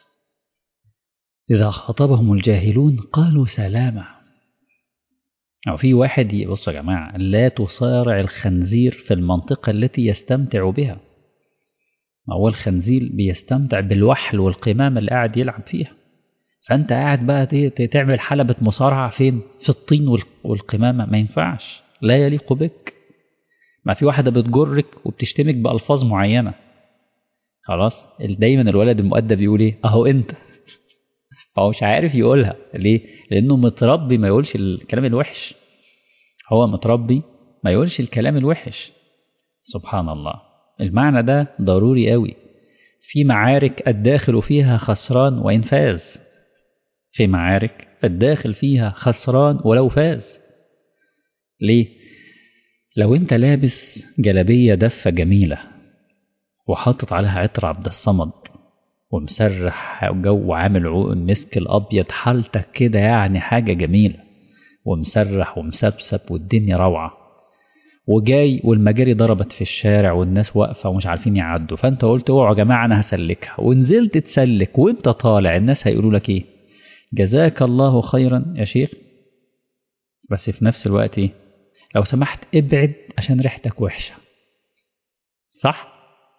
إذا خاطبهم الجاهلون قالوا سلاما أو في واحد بصوا يا جماعة لا تصارع الخنزير في المنطقة التي يستمتع بها هو الخنزير بيستمتع بالوحل والقمامة اللي قاعد يلعب فيها فأنت قاعد بقى تعمل حلبة مصارعة فين في الطين والقمامة ما ينفعش لا يليق بك ما في واحدة بتجرك وبتشتمك بألفاظ معينة خلاص دايما الولد المؤدب يقول ايه اهو انت هو مش عارف يقولها ليه لانه متربي ما يقولش الكلام الوحش هو متربي ما يقولش الكلام الوحش سبحان الله المعنى ده ضروري قوي في معارك الداخل فيها خسران وإن فاز في معارك الداخل فيها خسران ولو فاز ليه لو انت لابس جلبية دفة جميلة وحاطط عليها عطر عبد الصمد ومسرح جو وعامل عقد مسك الأبيض حالتك كده يعني حاجة جميلة ومسرح ومسبسب والدنيا روعة وجاي والمجاري ضربت في الشارع والناس واقفة ومش عارفين يعدوا فانت قلت اوعوا يا جماعة انا هسلكها ونزلت تسلك وانت طالع الناس هيقولوا لك ايه جزاك الله خيرا يا شيخ بس في نفس الوقت ايه لو سمحت ابعد عشان ريحتك وحشة صح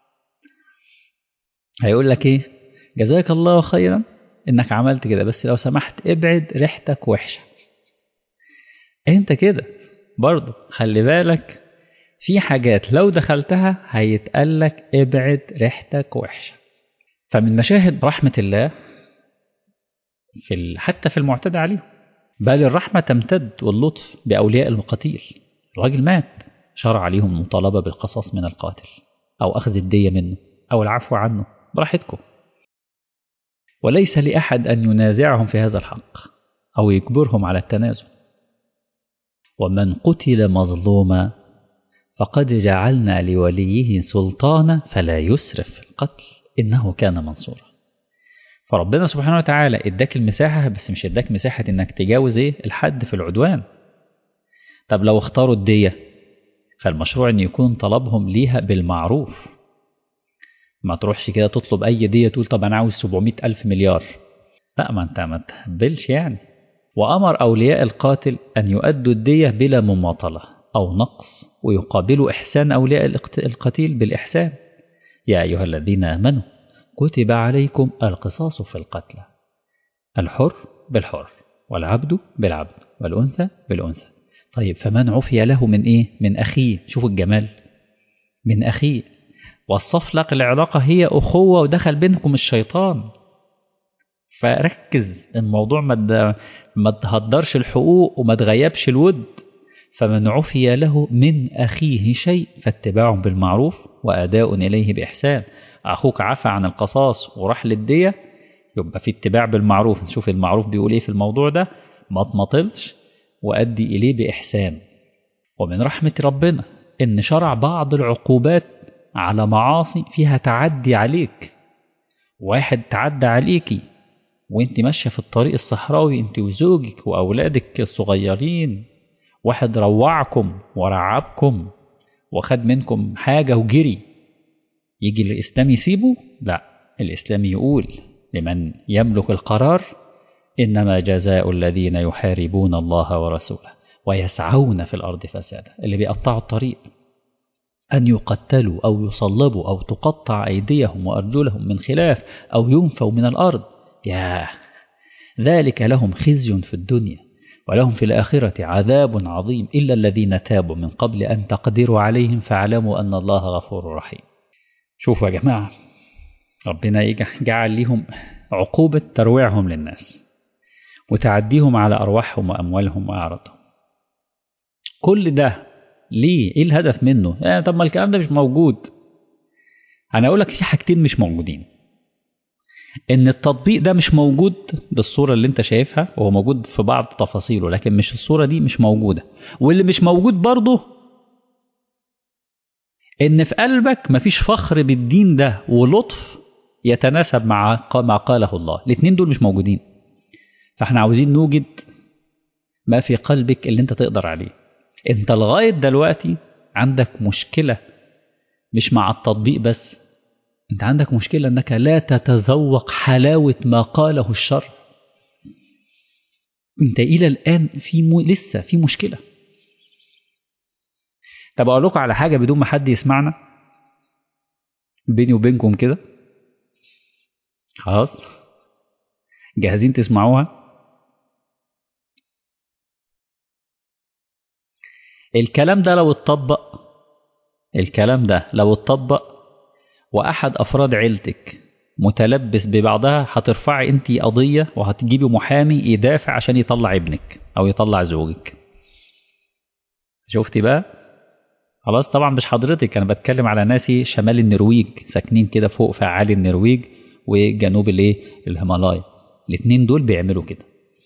هيقول لك ايه جزاك الله خيرا انك عملت كده بس لو سمحت ابعد ريحتك وحشة انت كده برضه خلي بالك في حاجات لو دخلتها هيتقالك ابعد ريحتك وحشة فمن مشاهد رحمة الله في ال... حتى في المعتدى عليهم بل الرحمة تمتد واللطف بأولياء القتيل الراجل مات شرع عليهم المطالبة بالقصاص من القاتل أو أخذ الدية منه أو العفو عنه براحتكم وليس لأحد أن ينازعهم في هذا الحق أو يجبرهم على التنازل ومن قتل مظلوما فقد جعلنا لوليه سلطانا فلا يسرف في القتل إنه كان منصورا فربنا سبحانه وتعالى اداك المساحة بس مش اداك مساحة انك تجاوز ايه الحد في العدوان طب لو اختاروا الدية فالمشروع ان يكون طلبهم ليها بالمعروف ما تروحش كده تطلب اي دية تقول طب انا عاوز 700 الف مليار لا ما انت ما تهبلش يعني وامر اولياء القاتل ان يؤدوا الدية بلا مماطلة او نقص ويقابلوا احسان اولياء القتيل بالاحسان يا ايها الذين امنوا كتب عليكم القصاص في القتلى الحر بالحر والعبد بالعبد والأنثى بالأنثى طيب فمن عفي له من إيه؟ من أخيه شوفوا الجمال من أخيه والصفلق العلاقة هي أخوة ودخل بينكم الشيطان فركز الموضوع ما ما تهدرش الحقوق وما تغيبش الود فمن عفي له من أخيه شيء فاتباع بالمعروف وأداء إليه بإحسان أخوك عفى عن القصاص وراح للدية يبقى في اتباع بالمعروف نشوف المعروف بيقول ايه في الموضوع ده ما تمطلش وأدي إليه بإحسان ومن رحمة ربنا إن شرع بعض العقوبات على معاصي فيها تعدي عليك واحد تعدى عليكي وانت ماشية في الطريق الصحراوي انت وزوجك وأولادك الصغيرين واحد روعكم ورعبكم وخد منكم حاجة وجري يجي الإسلام يسيبه لا الإسلام يقول لمن يملك القرار إنما جزاء الذين يحاربون الله ورسوله ويسعون في الأرض فسادا اللي بيقطعوا الطريق أن يقتلوا أو يصلبوا أو تقطع أيديهم وأرجلهم من خلاف أو ينفوا من الأرض يا ذلك لهم خزي في الدنيا ولهم في الآخرة عذاب عظيم إلا الذين تابوا من قبل أن تقدروا عليهم فاعلموا أن الله غفور رحيم شوفوا يا جماعة ربنا جعل لهم عقوبة ترويعهم للناس وتعديهم على أرواحهم وأموالهم وأعراضهم كل ده ليه؟ إيه الهدف منه؟ يعني طب ما الكلام ده مش موجود أنا أقول لك في حاجتين مش موجودين إن التطبيق ده مش موجود بالصورة اللي أنت شايفها وهو موجود في بعض تفاصيله لكن مش الصورة دي مش موجودة واللي مش موجود برضه ان في قلبك مفيش فخر بالدين ده ولطف يتناسب مع ما قاله الله الاثنين دول مش موجودين فاحنا عاوزين نوجد ما في قلبك اللي انت تقدر عليه انت لغاية دلوقتي عندك مشكلة مش مع التطبيق بس انت عندك مشكلة انك لا تتذوق حلاوة ما قاله الشر انت الى الان في م... لسه في مشكلة طب اقول لكم على حاجة بدون ما حد يسمعنا بيني وبينكم كده خلاص جاهزين تسمعوها الكلام ده لو اتطبق الكلام ده لو اتطبق واحد افراد عيلتك متلبس ببعضها هترفعي انت قضيه وهتجيبي محامي يدافع عشان يطلع ابنك او يطلع زوجك شفتي بقى خلاص طبعا مش حضرتك انا بتكلم على ناسي شمال النرويج ساكنين كده فوق في اعالي النرويج وجنوب الايه الهيمالايا الاثنين دول بيعملوا كده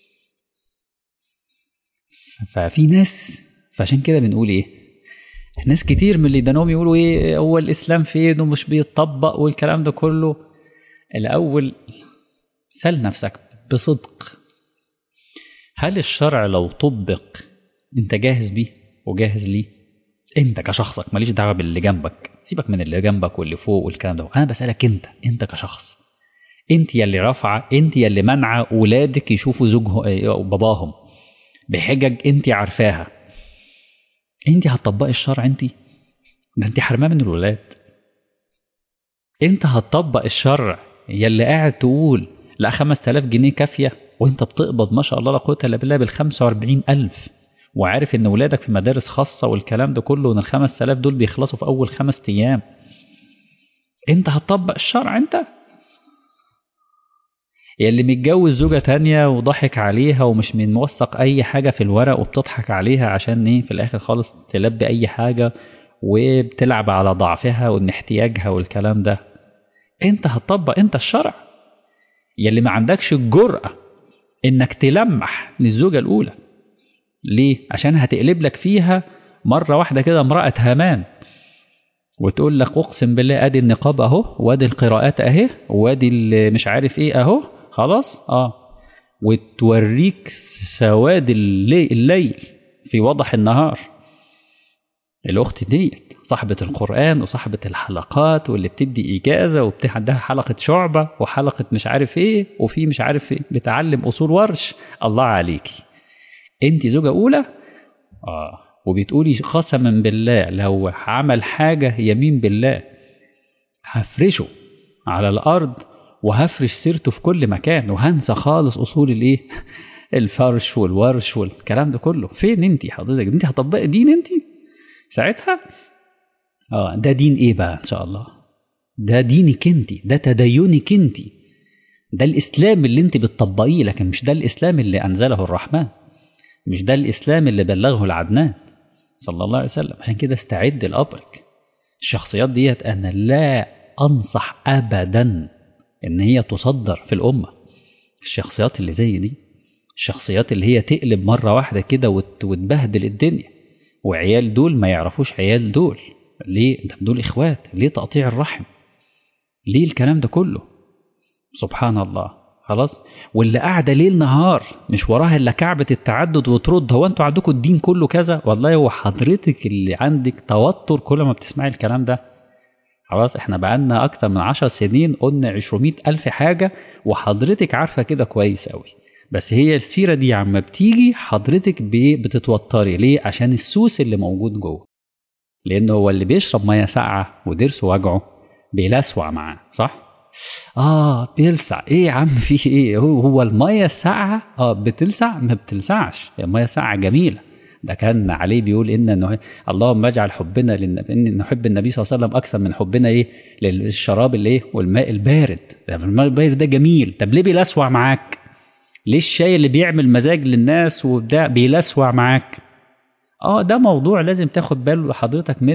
ففي ناس فعشان كده بنقول ايه ناس كتير من اللي دانهم يقولوا ايه هو الاسلام فين ومش بيتطبق والكلام ده كله الاول سال نفسك بصدق هل الشرع لو طبق انت جاهز بيه وجاهز ليه انت كشخصك ماليش دعوه باللي جنبك سيبك من اللي جنبك واللي فوق والكلام ده انا بسالك انت انت كشخص انت يلي رافعه انت يلي منعه اولادك يشوفوا زوجهم باباهم بحجج انت عارفاها انت هتطبقي الشرع انت ده انت حرماه من الولاد انت هتطبق الشرع يلي قاعد تقول لا 5000 جنيه كافيه وانت بتقبض ما شاء الله لا قوه الا بالله بال 45000 وعارف ان ولادك في مدارس خاصه والكلام ده كله وان ال 5000 دول بيخلصوا في اول خمس ايام انت هتطبق الشرع انت يلي متجوز زوجة تانية وضحك عليها ومش من موثق أي حاجة في الورق وبتضحك عليها عشان إيه في الآخر خالص تلبي أي حاجة وبتلعب على ضعفها وإن احتياجها والكلام ده أنت هتطبق أنت الشرع يلي ما عندكش الجرأة إنك تلمح للزوجة الأولى ليه؟ عشان هتقلب لك فيها مرة واحدة كده امرأة هامان وتقول لك اقسم بالله ادي النقاب اهو وادي القراءات اهي وادي مش عارف ايه اهو خلاص اه وتوريك سواد الليل في وضح النهار الاخت ديت صاحبة القرآن وصاحبة الحلقات واللي بتدي إجازة وعندها حلقة شعبة وحلقة مش عارف إيه وفي مش عارف إيه بتعلم أصول ورش الله عليكي أنت زوجة أولى آه وبتقولي قسما بالله لو عمل حاجة يمين بالله هفرشه على الأرض وهفرش سيرته في كل مكان وهنسى خالص أصول الإيه الفرش والورش والكلام ده كله فين انت حضرتك انت هتطبقي دين انت ساعتها اه ده دين ايه بقى ان شاء الله ده دينك انت ده تدينك انت ده الاسلام اللي انت بتطبقيه لكن مش ده الاسلام اللي انزله الرحمن مش ده الاسلام اللي بلغه العدنان صلى الله عليه وسلم عشان كده استعد لأمرك الشخصيات ديت أنا لا أنصح أبدا إن هي تصدر في الأمة الشخصيات اللي زي دي الشخصيات اللي هي تقلب مرة واحدة كده وتبهدل الدنيا وعيال دول ما يعرفوش عيال دول ليه ده دول إخوات ليه تقطيع الرحم ليه الكلام ده كله سبحان الله خلاص واللي قاعده ليل نهار مش وراها الا كعبه التعدد وترد هو انتوا عندكم الدين كله كذا والله هو حضرتك اللي عندك توتر كل ما بتسمعي الكلام ده خلاص احنا بقالنا اكتر من عشر سنين قلنا عشرمية الف حاجه وحضرتك عارفه كده كويس قوي بس هي السيره دي عما بتيجي حضرتك بتتوتري ليه عشان السوس اللي موجود جوه لان هو اللي بيشرب ميه ساقعه ودرسه وجعه بيلسوع معاه صح اه بيلسع ايه يا عم في ايه هو هو الميه الساقعه اه بتلسع ما بتلسعش الميه الساقعه جميله ده كان عليه بيقول ان انه اللهم اجعل حبنا للنبي ان نحب النبي صلى الله عليه وسلم اكثر من حبنا ايه للشراب الايه والماء البارد الماء البارد ده جميل طب ليه بيلسوع معاك ليه الشاي اللي بيعمل مزاج للناس وبتاع بيلسوع معاك اه ده موضوع لازم تاخد باله حضرتك منه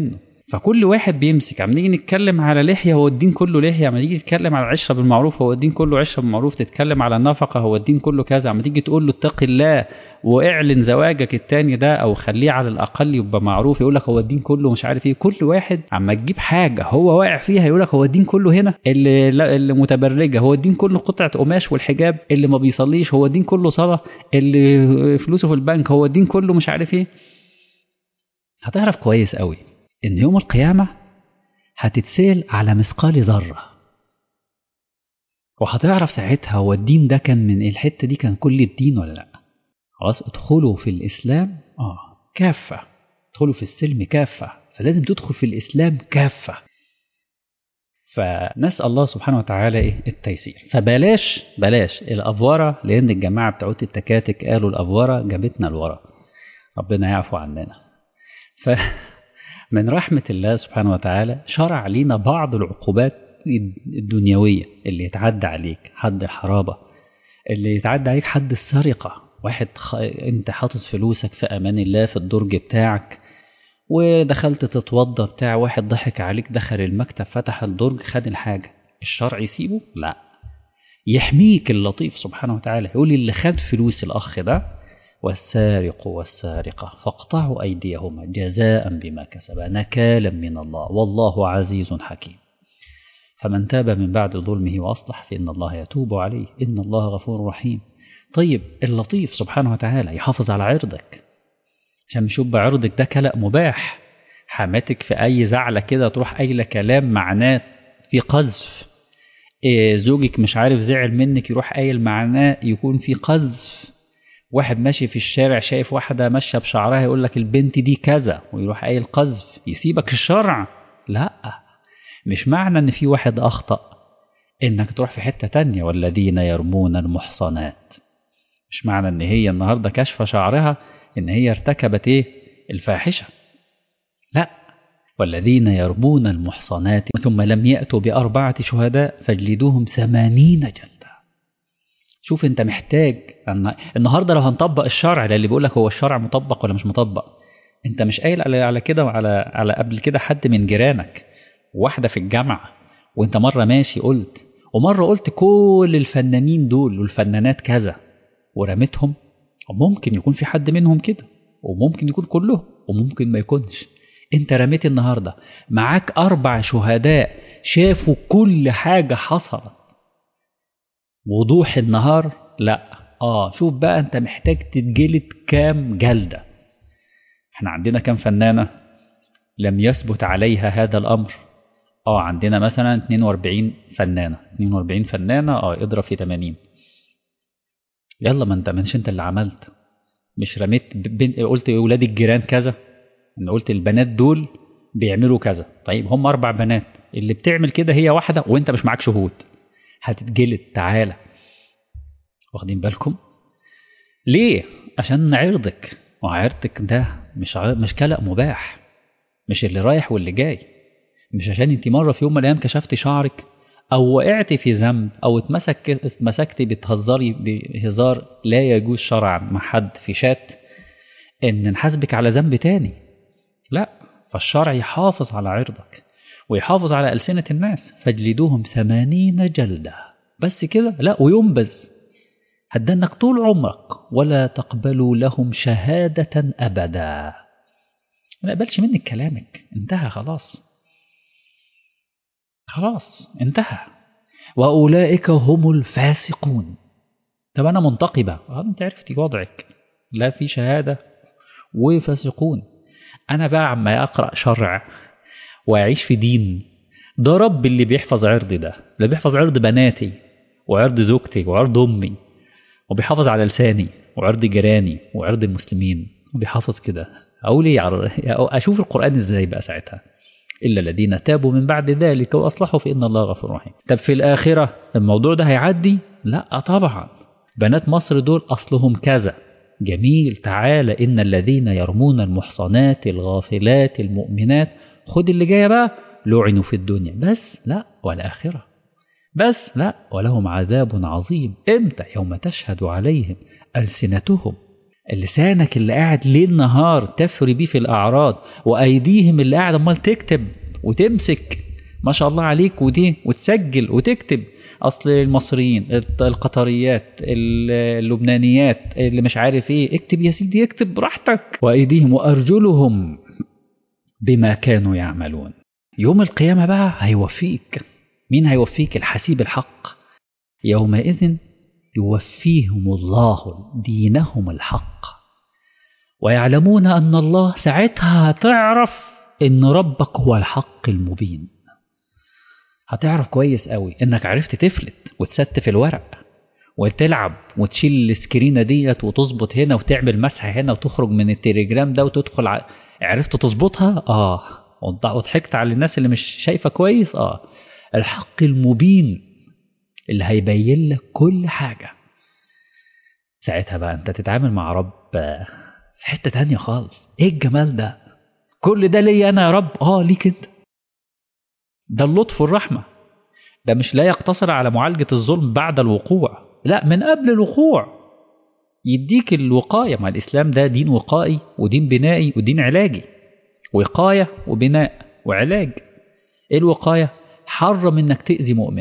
فكل واحد بيمسك عم نيجي نتكلم على لحيه هو الدين كله لحيه عم نيجي نتكلم على العشره بالمعروف هو الدين كله عشره بالمعروف تتكلم على النفقه هو الدين كله كذا عم تيجي تقول له اتق الله واعلن زواجك التاني ده او خليه على الاقل يبقى معروف يقول لك هو الدين كله مش عارف ايه كل واحد عما تجيب حاجه هو واقع فيها يقول لك هو الدين كله هنا اللي لا اللي متبرجه هو الدين كله قطعه قماش والحجاب اللي ما بيصليش هو الدين كله صلاه اللي فلوسه في البنك هو الدين كله مش عارف ايه هتعرف كويس قوي ان يوم القيامه هتتسال على مثقال ذره وهتعرف ساعتها هو الدين ده كان من الحته دي كان كل الدين ولا لا خلاص ادخلوا في الاسلام اه كافه ادخلوا في السلم كافه فلازم تدخل في الاسلام كافه فنسال الله سبحانه وتعالى ايه التيسير فبلاش بلاش الافوره لان الجماعه بتوع التكاتك قالوا الافوره جابتنا لورا ربنا يعفو عننا ف من رحمة الله سبحانه وتعالى شرع لنا بعض العقوبات الدنيوية اللي يتعدى عليك حد الحرابة اللي يتعدى عليك حد السرقة واحد خ... انت حاطط فلوسك في امان الله في الدرج بتاعك ودخلت تتوضى بتاع واحد ضحك عليك دخل المكتب فتح الدرج خد الحاجة الشرع يسيبه لا يحميك اللطيف سبحانه وتعالى يقول اللي خد فلوس الاخ ده والسارق والسارقة فاقطعوا أيديهما جزاء بما كسبا نكالا من الله والله عزيز حكيم فمن تاب من بعد ظلمه وأصلح فإن الله يتوب عليه إن الله غفور رحيم طيب اللطيف سبحانه وتعالى يحافظ على عرضك عشان مش يبقى عرضك ده كلام مباح حماتك في أي زعلة كده تروح قايلة كلام معناه في قذف إيه زوجك مش عارف زعل منك يروح قايل معناه يكون في قذف واحد ماشي في الشارع شايف واحدة ماشية بشعرها يقول لك البنت دي كذا ويروح قايل قذف يسيبك الشرع لا مش معنى ان في واحد اخطأ انك تروح في حتة تانية والذين يرمون المحصنات مش معنى ان هي النهاردة كشف شعرها ان هي ارتكبت ايه الفاحشة لا والذين يرمون المحصنات ثم لم يأتوا بأربعة شهداء فاجلدوهم ثمانين جلدة شوف انت محتاج النهارده لو هنطبق الشرع اللي بيقول لك هو الشرع مطبق ولا مش مطبق انت مش قايل على على كده وعلى على قبل كده حد من جيرانك واحده في الجامعه وانت مره ماشي قلت ومره قلت كل الفنانين دول والفنانات كذا ورميتهم ممكن يكون في حد منهم كده وممكن يكون كلهم وممكن ما يكونش انت رميت النهارده معاك اربع شهداء شافوا كل حاجه حصلت وضوح النهار لا اه شوف بقى انت محتاج تتجلد كام جلدة احنا عندنا كام فنانة لم يثبت عليها هذا الامر اه عندنا مثلا 42 فنانة 42 فنانة اه اضرب في 80 يلا ما انت مش انت اللي عملت مش رميت بن... قلت ولاد الجيران كذا انا قلت البنات دول بيعملوا كذا طيب هم اربع بنات اللي بتعمل كده هي واحدة وانت مش معاك شهود هتتجلد تعالى واخدين بالكم ليه عشان عرضك وعرضك ده مش ع... مش كلأ مباح مش اللي رايح واللي جاي مش عشان انت مره في يوم من الايام كشفت شعرك او وقعت في ذنب او اتمسك اتمسكتي بتهزري بهزار لا يجوز شرعا مع حد في شات ان نحاسبك على ذنب تاني لا فالشرع يحافظ على عرضك ويحافظ على ألسنة الناس فاجلدوهم ثمانين جلدة بس كده لا وينبذ هدنك طول عمرك ولا تقبلوا لهم شهادة أبدا ما نقبلش منك كلامك انتهى خلاص خلاص انتهى وأولئك هم الفاسقون طب أنا منتقبة اه أنت عرفتي وضعك لا في شهادة وفاسقون أنا بقى عما أقرأ شرع وأعيش في دين ده رب اللي بيحفظ عرضي ده اللي بيحفظ عرض بناتي وعرض زوجتي وعرض أمي وبيحافظ على لساني وعرض جيراني وعرض المسلمين وبيحافظ كده أقول إيه أشوف القرآن إزاي بقى ساعتها إلا الذين تابوا من بعد ذلك وأصلحوا فإن الله غفور رحيم طب في الآخرة الموضوع ده هيعدي لا طبعا بنات مصر دول أصلهم كذا جميل تعالى إن الذين يرمون المحصنات الغافلات المؤمنات خد اللي جاية بقى لعنوا في الدنيا بس لا والآخرة بس لا ولهم عذاب عظيم امتى يوم تشهد عليهم ألسنتهم لسانك اللي قاعد ليل نهار تفري بيه في الأعراض وأيديهم اللي قاعد أمال تكتب وتمسك ما شاء الله عليك ودي وتسجل وتكتب أصل المصريين القطريات اللبنانيات اللي مش عارف إيه اكتب يا سيدي اكتب براحتك وأيديهم وأرجلهم بما كانوا يعملون يوم القيامة بقى هيوفيك مين هيوفيك الحسيب الحق يومئذ يوفيهم الله دينهم الحق ويعلمون أن الله ساعتها هتعرف أن ربك هو الحق المبين هتعرف كويس قوي انك عرفت تفلت وتستف الورق وتلعب وتشيل السكرينه ديت وتظبط هنا وتعمل مسح هنا وتخرج من التليجرام ده وتدخل ع... عرفت تظبطها اه وضحكت على الناس اللي مش شايفه كويس اه الحق المبين اللي هيبين لك كل حاجه ساعتها بقى انت تتعامل مع رب في حته تانية خالص ايه الجمال ده كل ده ليا انا يا رب اه ليك انت ده اللطف والرحمة ده مش لا يقتصر على معالجة الظلم بعد الوقوع لا من قبل الوقوع يديك الوقاية مع الإسلام ده دين وقائي ودين بنائي ودين علاجي وقاية وبناء وعلاج إيه الوقاية حرم إنك تأذي مؤمن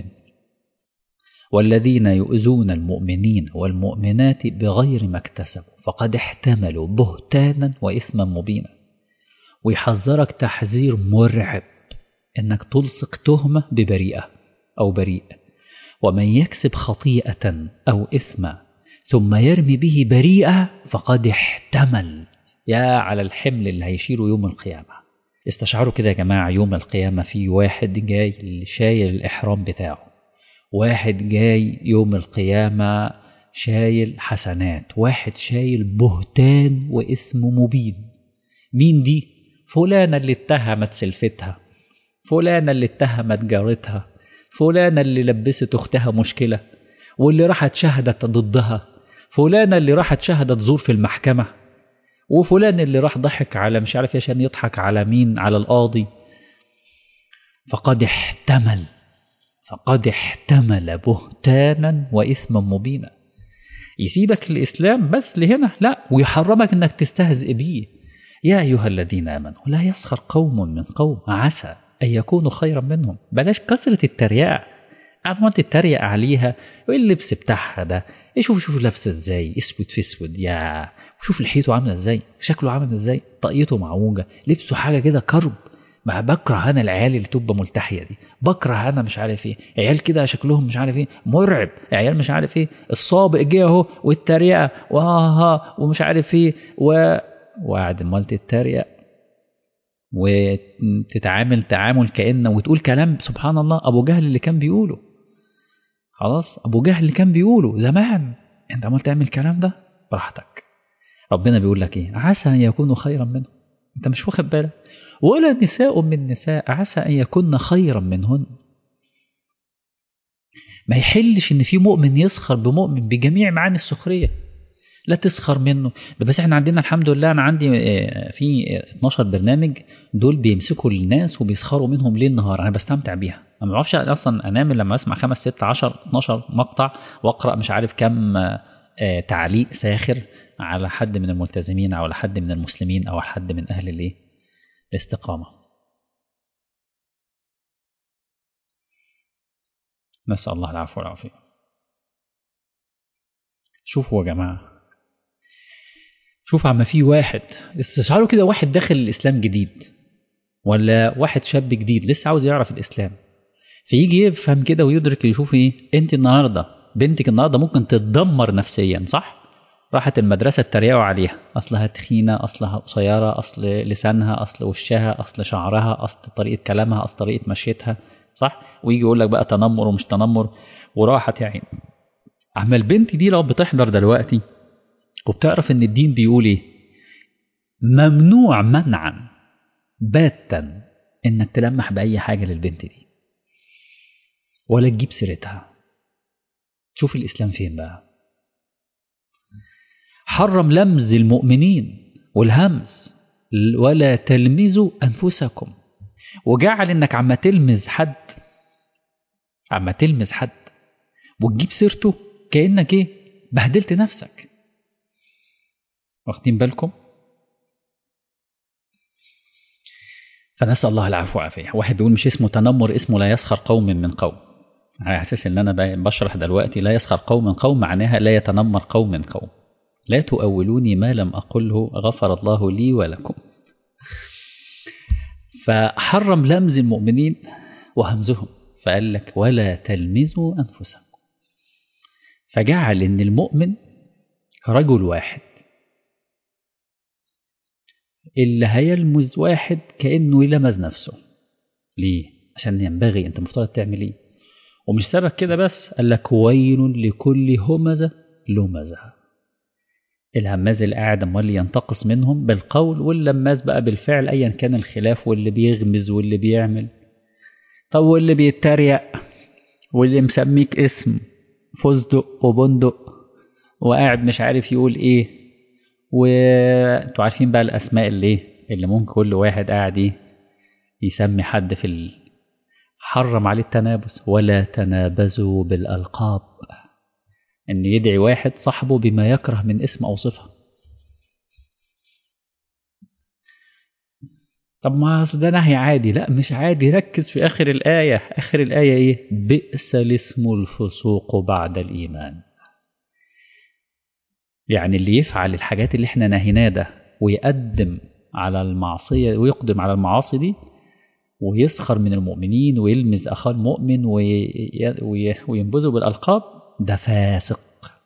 والذين يؤذون المؤمنين والمؤمنات بغير ما اكتسبوا فقد احتملوا بهتانا وإثما مبينا ويحذرك تحذير مرعب انك تلصق تهمه ببريئه او بريء ومن يكسب خطيئه او اثما ثم يرمي به بريئه فقد احتمل يا على الحمل اللي هيشيله يوم القيامه استشعروا كده يا جماعه يوم القيامه في واحد جاي شايل الاحرام بتاعه واحد جاي يوم القيامه شايل حسنات واحد شايل بهتان واثم مبين مين دي فلانه اللي اتهمت سلفتها فلانة اللي اتهمت جارتها فلانة اللي لبست أختها مشكلة واللي راحت شهدت ضدها فلانة اللي راحت شهدت زور في المحكمة وفلان اللي راح ضحك على مش عارف عشان يضحك على مين على القاضي فقد احتمل فقد احتمل بهتانا وإثما مبينا يسيبك الإسلام بس لهنا لا ويحرمك أنك تستهزئ بيه يا أيها الذين آمنوا لا يسخر قوم من قوم عسى أن يكونوا خيرا منهم بلاش كثرة التريقة عمال تتريق عليها وايه اللبس بتاعها ده ايه شوف شوف لابسه ازاي اسود في اسود يا شوف لحيته عامله ازاي شكله عامل ازاي طاقيته معوجه لبسه حاجه كده كرب ما بكره انا العيال اللي تبقى ملتحيه دي بكره انا مش عارف ايه عيال كده شكلهم مش عارف ايه مرعب عيال مش عارف ايه الصابق جه اهو والتريقه وها ومش عارف ايه و وقعد امال تتريق وتتعامل تعامل كأنه وتقول كلام سبحان الله أبو جهل اللي كان بيقوله خلاص أبو جهل اللي كان بيقوله زمان أنت عمال تعمل الكلام ده براحتك ربنا بيقول لك إيه عسى أن يكونوا خيرا منه أنت مش واخد بالك ولا نساء من نساء عسى أن يكون خيرا منهن ما يحلش إن في مؤمن يسخر بمؤمن بجميع معاني السخرية لا تسخر منه ده بس احنا عندنا الحمد لله انا عندي في 12 برنامج دول بيمسكوا الناس وبيسخروا منهم ليل نهار انا بستمتع بيها انا ما بعرفش اصلا انام لما اسمع 5 6 10 12 مقطع واقرا مش عارف كم تعليق ساخر على حد من الملتزمين او على حد من المسلمين او على حد من اهل الايه الاستقامه نسال الله العفو والعافيه شوفوا يا جماعه شوف عما في واحد استشعروا كده واحد داخل الاسلام جديد ولا واحد شاب جديد لسه عاوز يعرف الاسلام فيجي يفهم كده ويدرك يشوف ايه انت النهارده بنتك النهارده ممكن تتدمر نفسيا صح راحت المدرسه اتريقوا عليها اصلها تخينه اصلها قصيره اصل لسانها اصل وشها اصل شعرها اصل طريقه كلامها اصل طريقه مشيتها صح ويجي يقول لك بقى تنمر ومش تنمر وراحت يعني اما البنت دي لو بتحضر دلوقتي وبتعرف ان الدين بيقول ايه ممنوع منعا باتا انك تلمح باي حاجه للبنت دي ولا تجيب سيرتها شوف الاسلام فين بقى حرم لمز المؤمنين والهمز ولا تلمزوا انفسكم وجعل انك عما تلمز حد عما تلمز حد وتجيب سيرته كانك ايه بهدلت نفسك واخدين بالكم فنسأل الله العفو والعافية واحد بيقول مش اسمه تنمر اسمه لا يسخر قوم من قوم على اساس ان انا بشرح دلوقتي لا يسخر قوم من قوم معناها لا يتنمر قوم من قوم لا تؤولوني ما لم أقله غفر الله لي ولكم فحرم لمز المؤمنين وهمزهم فقال لك ولا تلمزوا أنفسكم فجعل ان المؤمن رجل واحد اللي هيلمز واحد كأنه يلمز نفسه ليه؟ عشان ينبغي انت مفترض تعمل ايه ومش سبب كده بس قال لك ويل لكل همزة لمزة الهماز اللي قاعد امال ينتقص منهم بالقول واللماز بقى بالفعل ايا كان الخلاف واللي بيغمز واللي بيعمل طب واللي بيتريق واللي مسميك اسم فستق وبندق وقاعد مش عارف يقول ايه وانتوا عارفين بقى الاسماء اللي ايه اللي ممكن كل واحد قاعد ايه يسمي حد في ال... حرم عليه التنابس ولا تنابزوا بالالقاب ان يدعي واحد صاحبه بما يكره من اسم او صفه طب ما ده نهي عادي لا مش عادي ركز في اخر الايه اخر الايه ايه بئس الاسم الفسوق بعد الايمان يعني اللي يفعل الحاجات اللي احنا نهيناه ده ويقدم على المعصيه ويقدم على المعاصي دي ويسخر من المؤمنين ويلمز اخاه المؤمن وينبذه بالالقاب ده فاسق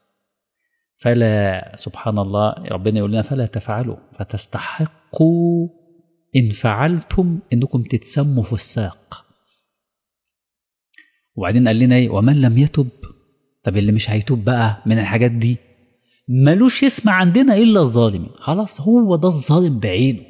فلا سبحان الله ربنا يقول لنا فلا تفعلوا فتستحقوا إن فعلتم إنكم تتسموا فساق وبعدين قال لنا إيه ومن لم يتب طب اللي مش هيتوب بقى من الحاجات دي ملوش اسم عندنا إلا الظالمين خلاص هو ده الظالم بعينه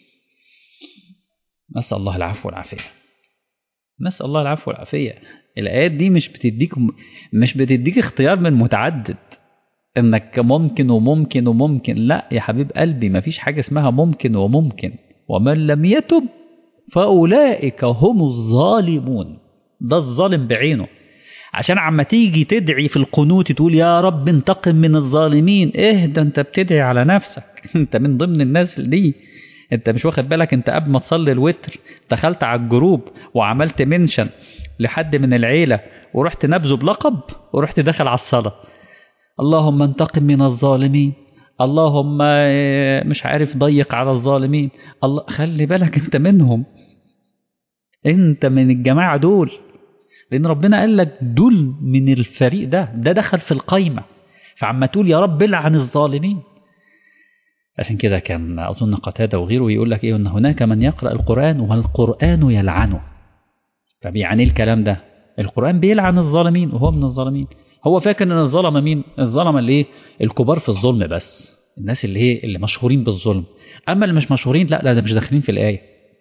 نسأل الله العفو والعافية نسأل الله العفو والعافية الآيات دي مش بتديك مش بتديك اختيار من متعدد انك ممكن وممكن وممكن لا يا حبيب قلبي مفيش حاجة اسمها ممكن وممكن ومن لم يتب فأولئك هم الظالمون ده الظالم بعينه عشان عما تيجي تدعي في القنوت تقول يا رب انتقم من الظالمين ايه ده انت بتدعي على نفسك انت من ضمن الناس دي انت مش واخد بالك انت قبل ما تصلي الوتر دخلت على الجروب وعملت منشن لحد من العيلة ورحت نبذه بلقب ورحت داخل على الصلاة اللهم انتقم من الظالمين اللهم مش عارف ضيق على الظالمين الله خلي بالك انت منهم انت من الجماعة دول لان ربنا قال لك دول من الفريق ده ده دخل في القايمة فعما تقول يا رب العن الظالمين عشان كده كان أظن قتادة وغيره يقول لك إيه أن هناك من يقرأ القرآن والقرآن يلعنه طب يعني إيه الكلام ده القرآن بيلعن الظالمين وهو من الظالمين هو فاكر ان الظلمه مين الظلمه اللي ايه الكبار في الظلم بس الناس اللي هي اللي مشهورين بالظلم اما اللي مش مشهورين لا لا ده مش داخلين في الايه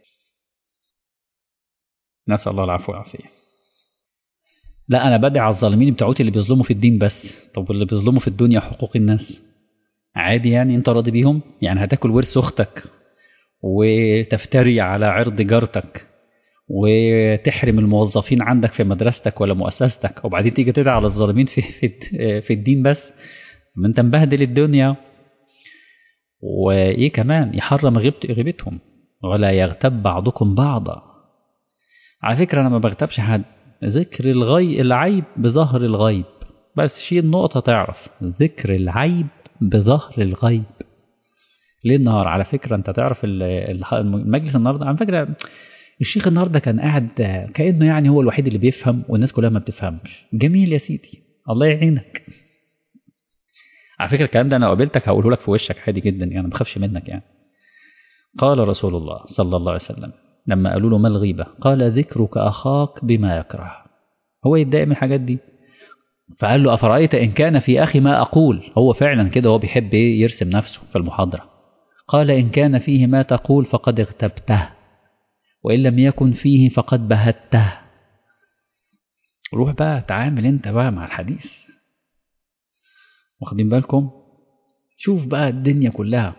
نسال الله العفو والعافيه لا انا بدعي على الظالمين بتوعتي اللي بيظلموا في الدين بس طب واللي بيظلموا في الدنيا حقوق الناس عادي يعني انت راضي بيهم يعني هتاكل ورث اختك وتفتري على عرض جارتك وتحرم الموظفين عندك في مدرستك ولا مؤسستك وبعدين تيجي تدعي على الظالمين في في, في الدين بس ما انت مبهدل الدنيا وايه كمان يحرم غيبت غيبتهم ولا يغتب بعضكم بعضا على فكره انا ما بغتبش حد ذكر الغي العيب بظهر الغيب بس شيل نقطه تعرف ذكر العيب بظهر الغيب ليه النهار على فكره انت تعرف المجلس النهارده على فكره الشيخ النهارده كان قاعد كانه يعني هو الوحيد اللي بيفهم والناس كلها ما بتفهمش جميل يا سيدي الله يعينك على فكره الكلام ده انا قابلتك هقوله لك في وشك عادي جدا يعني ما بخافش منك يعني قال رسول الله صلى الله عليه وسلم لما قالوا له ما الغيبه قال ذكرك اخاك بما يكره هو يتضايق من الحاجات دي فقال له افرايت ان كان في اخي ما اقول هو فعلا كده هو بيحب ايه يرسم نفسه في المحاضره قال ان كان فيه ما تقول فقد اغتبته وإن لم يكن فيه فقد بهته روح بقى تعامل انت بقى مع الحديث واخدين بالكم شوف بقى الدنيا كلها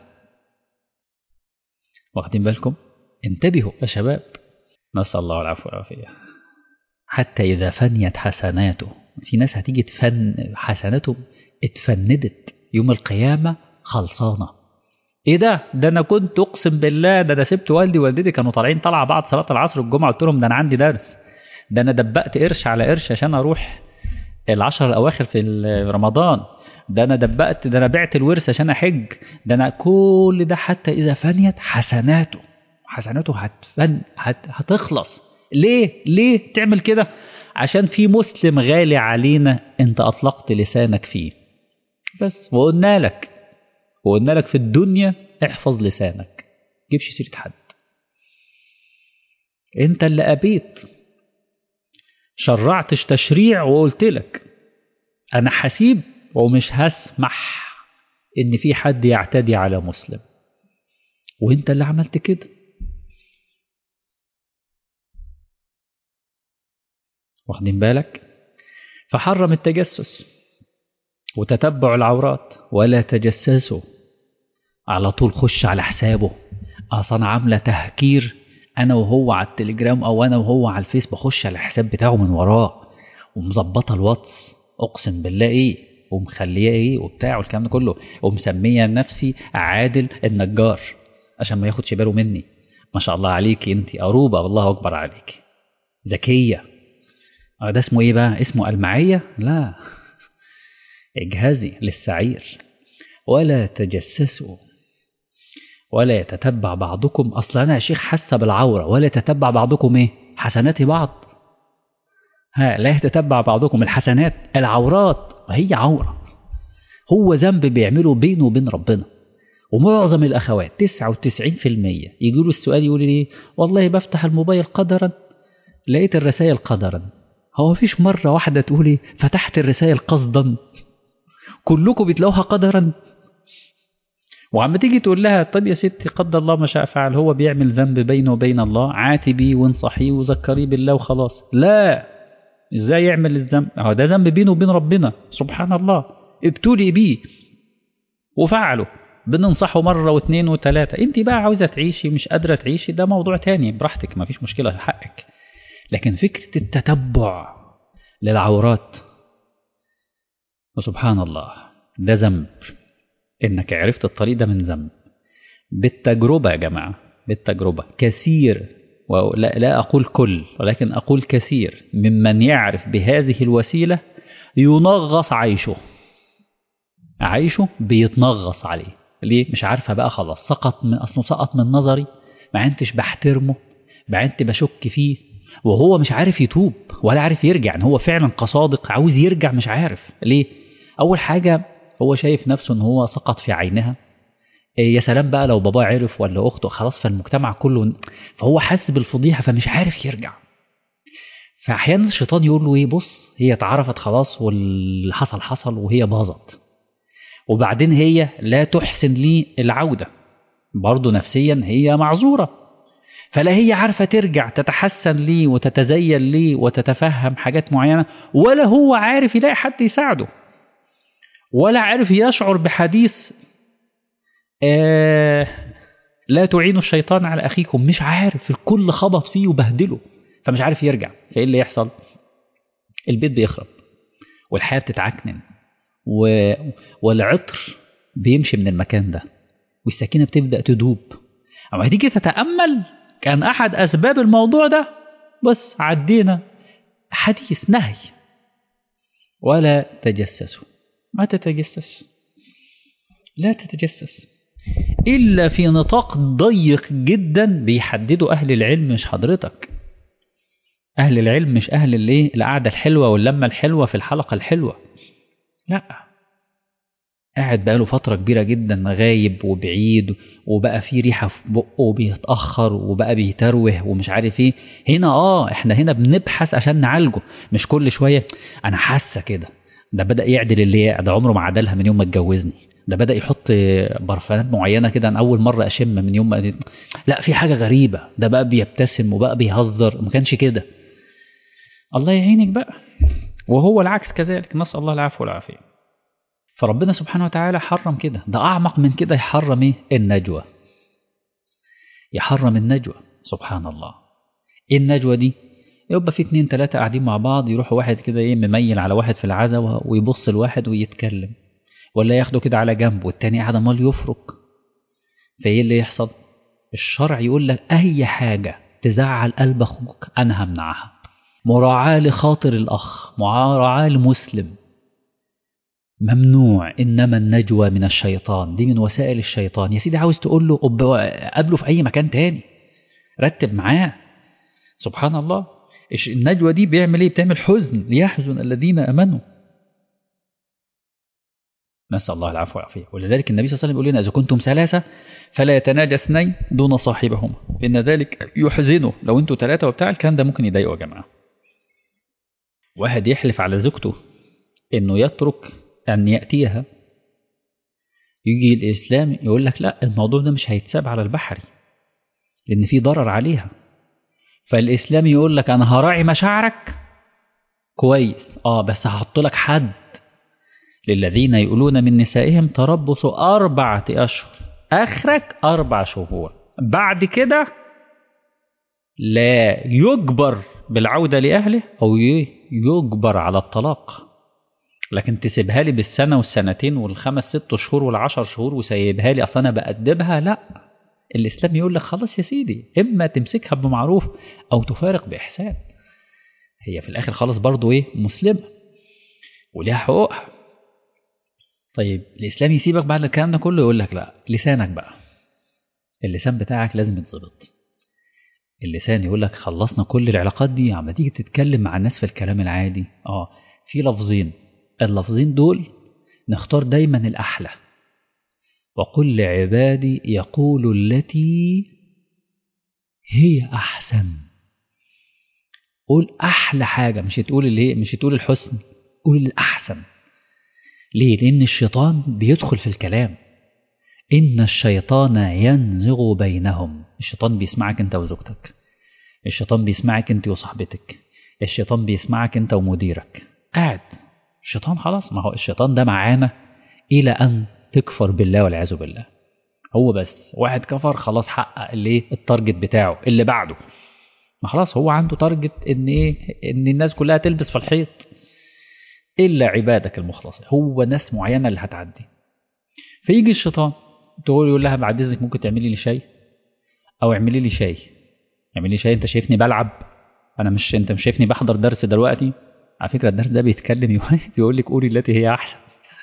واخدين بالكم انتبهوا يا شباب نسأل الله العفو والعافية حتى إذا فنيت حسناته في ناس هتيجي تفن حسناته اتفندت يوم القيامة خلصانة ايه ده ده انا كنت اقسم بالله ده انا سبت والدي ووالدتي كانوا طالعين طالعه بعد صلاه العصر والجمعه قلت لهم ده انا عندي درس ده انا دبقت قرش على قرش عشان اروح العشر الاواخر في رمضان ده انا دبقت ده انا بعت الورث عشان احج ده انا كل ده حتى اذا فنيت حسناته حسناته هتفن هت هتخلص ليه ليه تعمل كده عشان في مسلم غالي علينا انت اطلقت لسانك فيه بس وقلنا لك وقلنا لك في الدنيا احفظ لسانك جيبش سيرة حد انت اللي ابيت شرعتش تشريع وقلت لك انا حسيب ومش هسمح ان في حد يعتدي على مسلم وانت اللي عملت كده واخدين بالك فحرم التجسس وتتبع العورات ولا تجسسوا على طول خش على حسابه اصلا عامله تهكير انا وهو على التليجرام او انا وهو على الفيس بخش على الحساب بتاعه من وراه ومظبطه الواتس اقسم بالله ايه ومخليه ايه وبتاع والكلام ده كله ومسميه نفسي عادل النجار عشان ما ياخدش باله مني ما شاء الله عليكي انت قروبه والله اكبر عليك ذكيه ده اسمه ايه بقى اسمه المعيه لا اجهزي للسعير ولا تجسسوا ولا يتتبع بعضكم اصلا انا يا شيخ حاسه بالعوره ولا يتتبع بعضكم ايه حسنات بعض ها لا يتتبع بعضكم الحسنات العورات هي عوره هو ذنب بيعمله بينه وبين ربنا ومعظم الاخوات 99% يجي له السؤال يقول لي والله بفتح الموبايل قدرا لقيت الرسائل قدرا هو مفيش مره واحده تقولي فتحت الرسائل قصدا كلكم بتلاقوها قدرا وعم تيجي تقول لها طب يا ستي قدر الله ما شاء فعل هو بيعمل ذنب بينه وبين الله عاتبيه وانصحيه وذكريه بالله وخلاص لا ازاي يعمل الذنب هو ده ذنب بينه وبين ربنا سبحان الله ابتلي بيه وفعله بننصحه مرة واثنين وثلاثة انت بقى عاوزة تعيشي مش قادرة تعيشي ده موضوع تاني براحتك ما فيش مشكلة حقك لكن فكرة التتبع للعورات وسبحان الله ده ذنب انك عرفت الطريق ده من ذنب بالتجربة يا جماعة بالتجربة كثير ولا لا أقول كل ولكن أقول كثير ممن يعرف بهذه الوسيلة ينغص عيشه عيشه بيتنغص عليه ليه مش عارفة بقى خلاص سقط من أصله سقط من نظري ما عدتش بحترمه ما عدت بشك فيه وهو مش عارف يتوب ولا عارف يرجع يعني هو فعلا كصادق عاوز يرجع مش عارف ليه أول حاجة هو شايف نفسه ان هو سقط في عينها يا سلام بقى لو باباه عرف ولا اخته خلاص فالمجتمع كله فهو حاسس بالفضيحه فمش عارف يرجع فاحيانا الشيطان يقول له ايه بص هي اتعرفت خلاص واللي حصل حصل وهي باظت وبعدين هي لا تحسن لي العوده برضه نفسيا هي معذوره فلا هي عارفه ترجع تتحسن ليه وتتزين ليه وتتفهم حاجات معينه ولا هو عارف يلاقي حد يساعده ولا عارف يشعر بحديث آه لا تعينوا الشيطان على أخيكم مش عارف الكل خبط فيه وبهدله فمش عارف يرجع فإيه اللي يحصل البيت بيخرب والحياة بتتعكنن و... والعطر بيمشي من المكان ده والسكينة بتبدأ تدوب أما هتيجي تتأمل كان أحد أسباب الموضوع ده بس عدينا حديث نهي ولا تجسسوا ما تتجسس لا تتجسس إلا في نطاق ضيق جدا بيحدده أهل العلم مش حضرتك أهل العلم مش أهل الايه القعدة الحلوة واللمة الحلوة في الحلقة الحلوة لا قاعد بقاله فترة كبيرة جدا غايب وبعيد وبقى في ريحة في بقه وبيتأخر وبقى بيتروه ومش عارف ايه هنا اه احنا هنا بنبحث عشان نعالجه مش كل شوية انا حاسة كده ده بدأ يعدل اللي ده عمره ما عدلها من يوم ما اتجوزني ده بدأ يحط برفانات معينة كده أنا أول مرة أشم من يوم ما لا في حاجة غريبة ده بقى بيبتسم وبقى بيهزر ما كانش كده الله يعينك بقى وهو العكس كذلك نسأل الله العفو والعافية فربنا سبحانه وتعالى حرم كده ده أعمق من كده يحرم إيه النجوى يحرم النجوى سبحان الله إيه النجوى دي يبقى في اتنين تلاتة قاعدين مع بعض يروحوا واحد كده ايه مميل على واحد في العزا ويبص لواحد ويتكلم ولا ياخده كده على جنب والتاني قاعد امال يفرك فايه اللي يحصل الشرع يقول لك اي حاجه تزعل قلب اخوك انا همنعها مراعاه لخاطر الاخ مراعاه لمسلم ممنوع انما النجوى من الشيطان دي من وسائل الشيطان يا سيدي عاوز تقول له قابله في اي مكان تاني رتب معاه سبحان الله النجوى دي بيعمل ايه بتعمل حزن ليحزن الذين امنوا نسال الله العفو والعافيه ولذلك النبي صلى الله عليه وسلم يقول لنا اذا كنتم ثلاثه فلا يتناجى اثنين دون صاحبهما ان ذلك يحزنه لو انتوا ثلاثه وبتاع الكلام ده ممكن يضايقه يا جماعه واحد يحلف على زوجته انه يترك ان ياتيها يجي الاسلام يقول لك لا الموضوع ده مش هيتساب على البحري لان في ضرر عليها فالاسلام يقول لك انا هراعي مشاعرك كويس اه بس هحط لك حد للذين يقولون من نسائهم تربص أربعة أشهر آخرك أربع شهور بعد كده لا يجبر بالعودة لأهله أو يجبر على الطلاق لكن تسيبها لي بالسنة والسنتين والخمس ست شهور والعشر شهور وسيبها لي أصلا أنا بأدبها لا الإسلام يقول لك خلاص يا سيدي إما تمسكها بمعروف أو تفارق بإحسان هي في الآخر خلاص برضو إيه مسلمة وليها حقوقها طيب الإسلام يسيبك بعد الكلام ده كله يقول لك لا لسانك بقى اللسان بتاعك لازم يتظبط اللسان يقول لك خلصنا كل العلاقات دي عم تيجي تتكلم مع الناس في الكلام العادي اه في لفظين اللفظين دول نختار دايما الأحلى وقل لعبادي يقول التي هي أحسن قول أحلى حاجة مش تقول اللي مش تقول الحسن قول الأحسن ليه؟ لأن الشيطان بيدخل في الكلام إن الشيطان ينزغ بينهم الشيطان بيسمعك أنت وزوجتك الشيطان بيسمعك أنت وصاحبتك الشيطان بيسمعك أنت ومديرك قاعد الشيطان خلاص ما هو الشيطان ده معانا إلى أن تكفر بالله والعياذ بالله هو بس واحد كفر خلاص حقق الايه التارجت بتاعه اللي بعده ما خلاص هو عنده تارجت ان ايه ان الناس كلها تلبس في الحيط الا عبادك المخلصين هو ناس معينه اللي هتعدي فيجي الشيطان تقول يقول لها بعد اذنك ممكن تعملي لي شاي او اعملي لي شاي اعملي لي شاي انت شايفني بلعب انا مش انت مش شايفني بحضر درس دلوقتي على فكره الدرس ده بيتكلم بيقول لك قولي التي هي احسن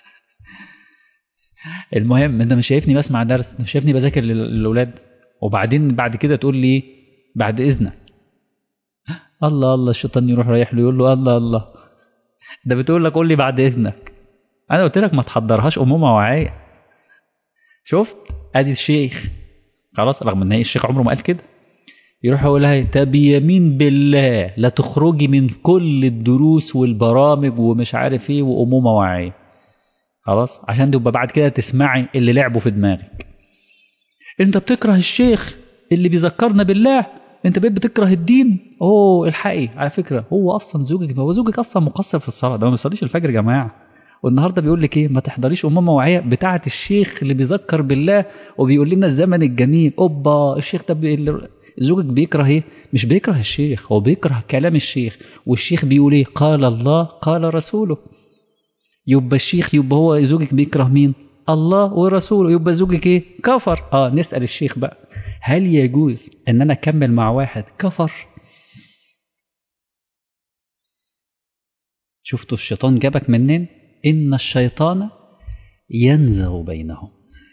المهم انت مش شايفني بسمع درس مش شايفني بذاكر للاولاد وبعدين بعد كده تقول لي بعد اذنك الله الله الشيطان يروح رايح له يقول له الله الله ده بتقول لك قول لي بعد اذنك انا قلت لك ما تحضرهاش امومه واعيه شفت ادي الشيخ خلاص رغم ان هي الشيخ عمره ما قال كده يروح يقول لها طب يمين بالله لا تخرجي من كل الدروس والبرامج ومش عارف ايه وامومه واعيه خلاص عشان تبقى بعد كده تسمعي اللي لعبوا في دماغك انت بتكره الشيخ اللي بيذكرنا بالله انت بقيت بتكره الدين اوه الحقي على فكره هو اصلا زوجك هو زوجك اصلا مقصر في الصلاه ده ما بيصليش الفجر يا جماعه والنهارده بيقول لك ايه ما تحضريش امومه واعيه بتاعه الشيخ اللي بيذكر بالله وبيقول لنا الزمن الجميل اوبا الشيخ ده بي... زوجك بيكره ايه مش بيكره الشيخ هو بيكره كلام الشيخ والشيخ بيقول ايه قال الله قال رسوله يبقى الشيخ يبقى هو زوجك بيكره مين الله ورسوله يبقى زوجك ايه كفر اه نسال الشيخ بقى هل يجوز ان انا اكمل مع واحد كفر شفتوا الشيطان جابك منين ان الشيطان ينزغ بينهم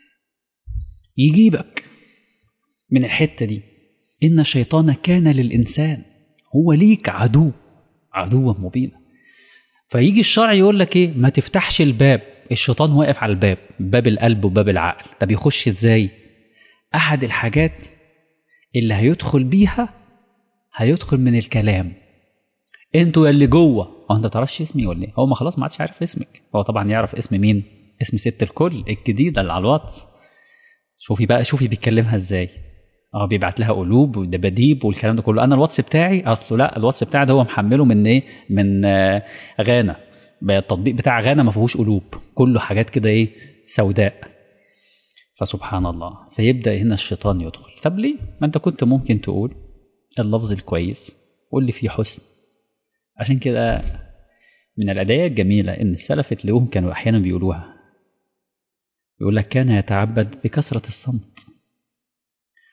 يجيبك من الحته دي ان الشيطان كان للانسان هو ليك عدو عدوا مبينا فيجي الشرع يقول لك ايه ما تفتحش الباب الشيطان واقف على الباب باب القلب وباب العقل ده بيخش ازاي احد الحاجات اللي هيدخل بيها هيدخل من الكلام انتوا يا اللي جوه هو انت تعرفش اسمي ولا ايه هو ما خلاص ما عادش عارف اسمك هو طبعا يعرف اسم مين اسم ست الكل الجديده اللي على الواتس شوفي بقى شوفي بيتكلمها ازاي اه بيبعت لها قلوب ودباديب والكلام ده كله انا الواتس بتاعي اصله لا الواتس بتاعي ده هو محمله من ايه من آه غانا التطبيق بتاع غانا ما فيهوش قلوب كله حاجات كده ايه سوداء فسبحان الله فيبدا هنا الشيطان يدخل طب ليه ما انت كنت ممكن تقول اللفظ الكويس قول لي فيه حسن عشان كده من الأدعية الجميلة إن السلف تلاقوهم كانوا أحيانا بيقولوها يقول لك كان يتعبد بكثرة الصمت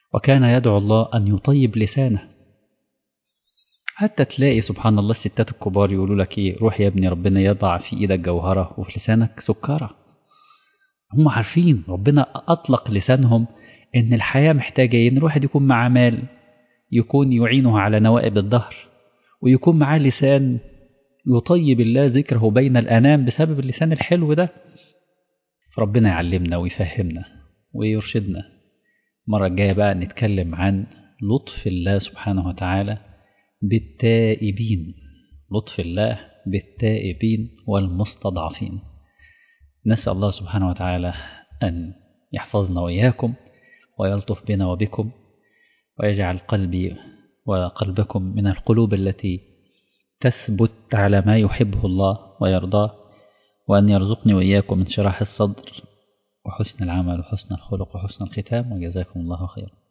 وكان يدعو الله أن يطيب لسانه حتى تلاقي سبحان الله الستات الكبار يقولوا لك ايه روح يا ابني ربنا يضع في ايدك جوهرة وفي لسانك سكرة هم عارفين ربنا أطلق لسانهم إن الحياة محتاجة إيه؟ إن الواحد يكون معاه مال يكون يعينه على نوائب الدهر ويكون معاه لسان يطيب الله ذكره بين الأنام بسبب اللسان الحلو ده فربنا يعلمنا ويفهمنا ويرشدنا المرة الجاية بقى نتكلم عن لطف الله سبحانه وتعالى بالتائبين لطف الله بالتائبين والمستضعفين نسأل الله سبحانه وتعالى أن يحفظنا وإياكم ويلطف بنا وبكم ويجعل قلبي وقلبكم من القلوب التي تثبت على ما يحبه الله ويرضاه وأن يرزقني وإياكم انشراح الصدر وحسن العمل وحسن الخلق وحسن الختام وجزاكم الله خيرا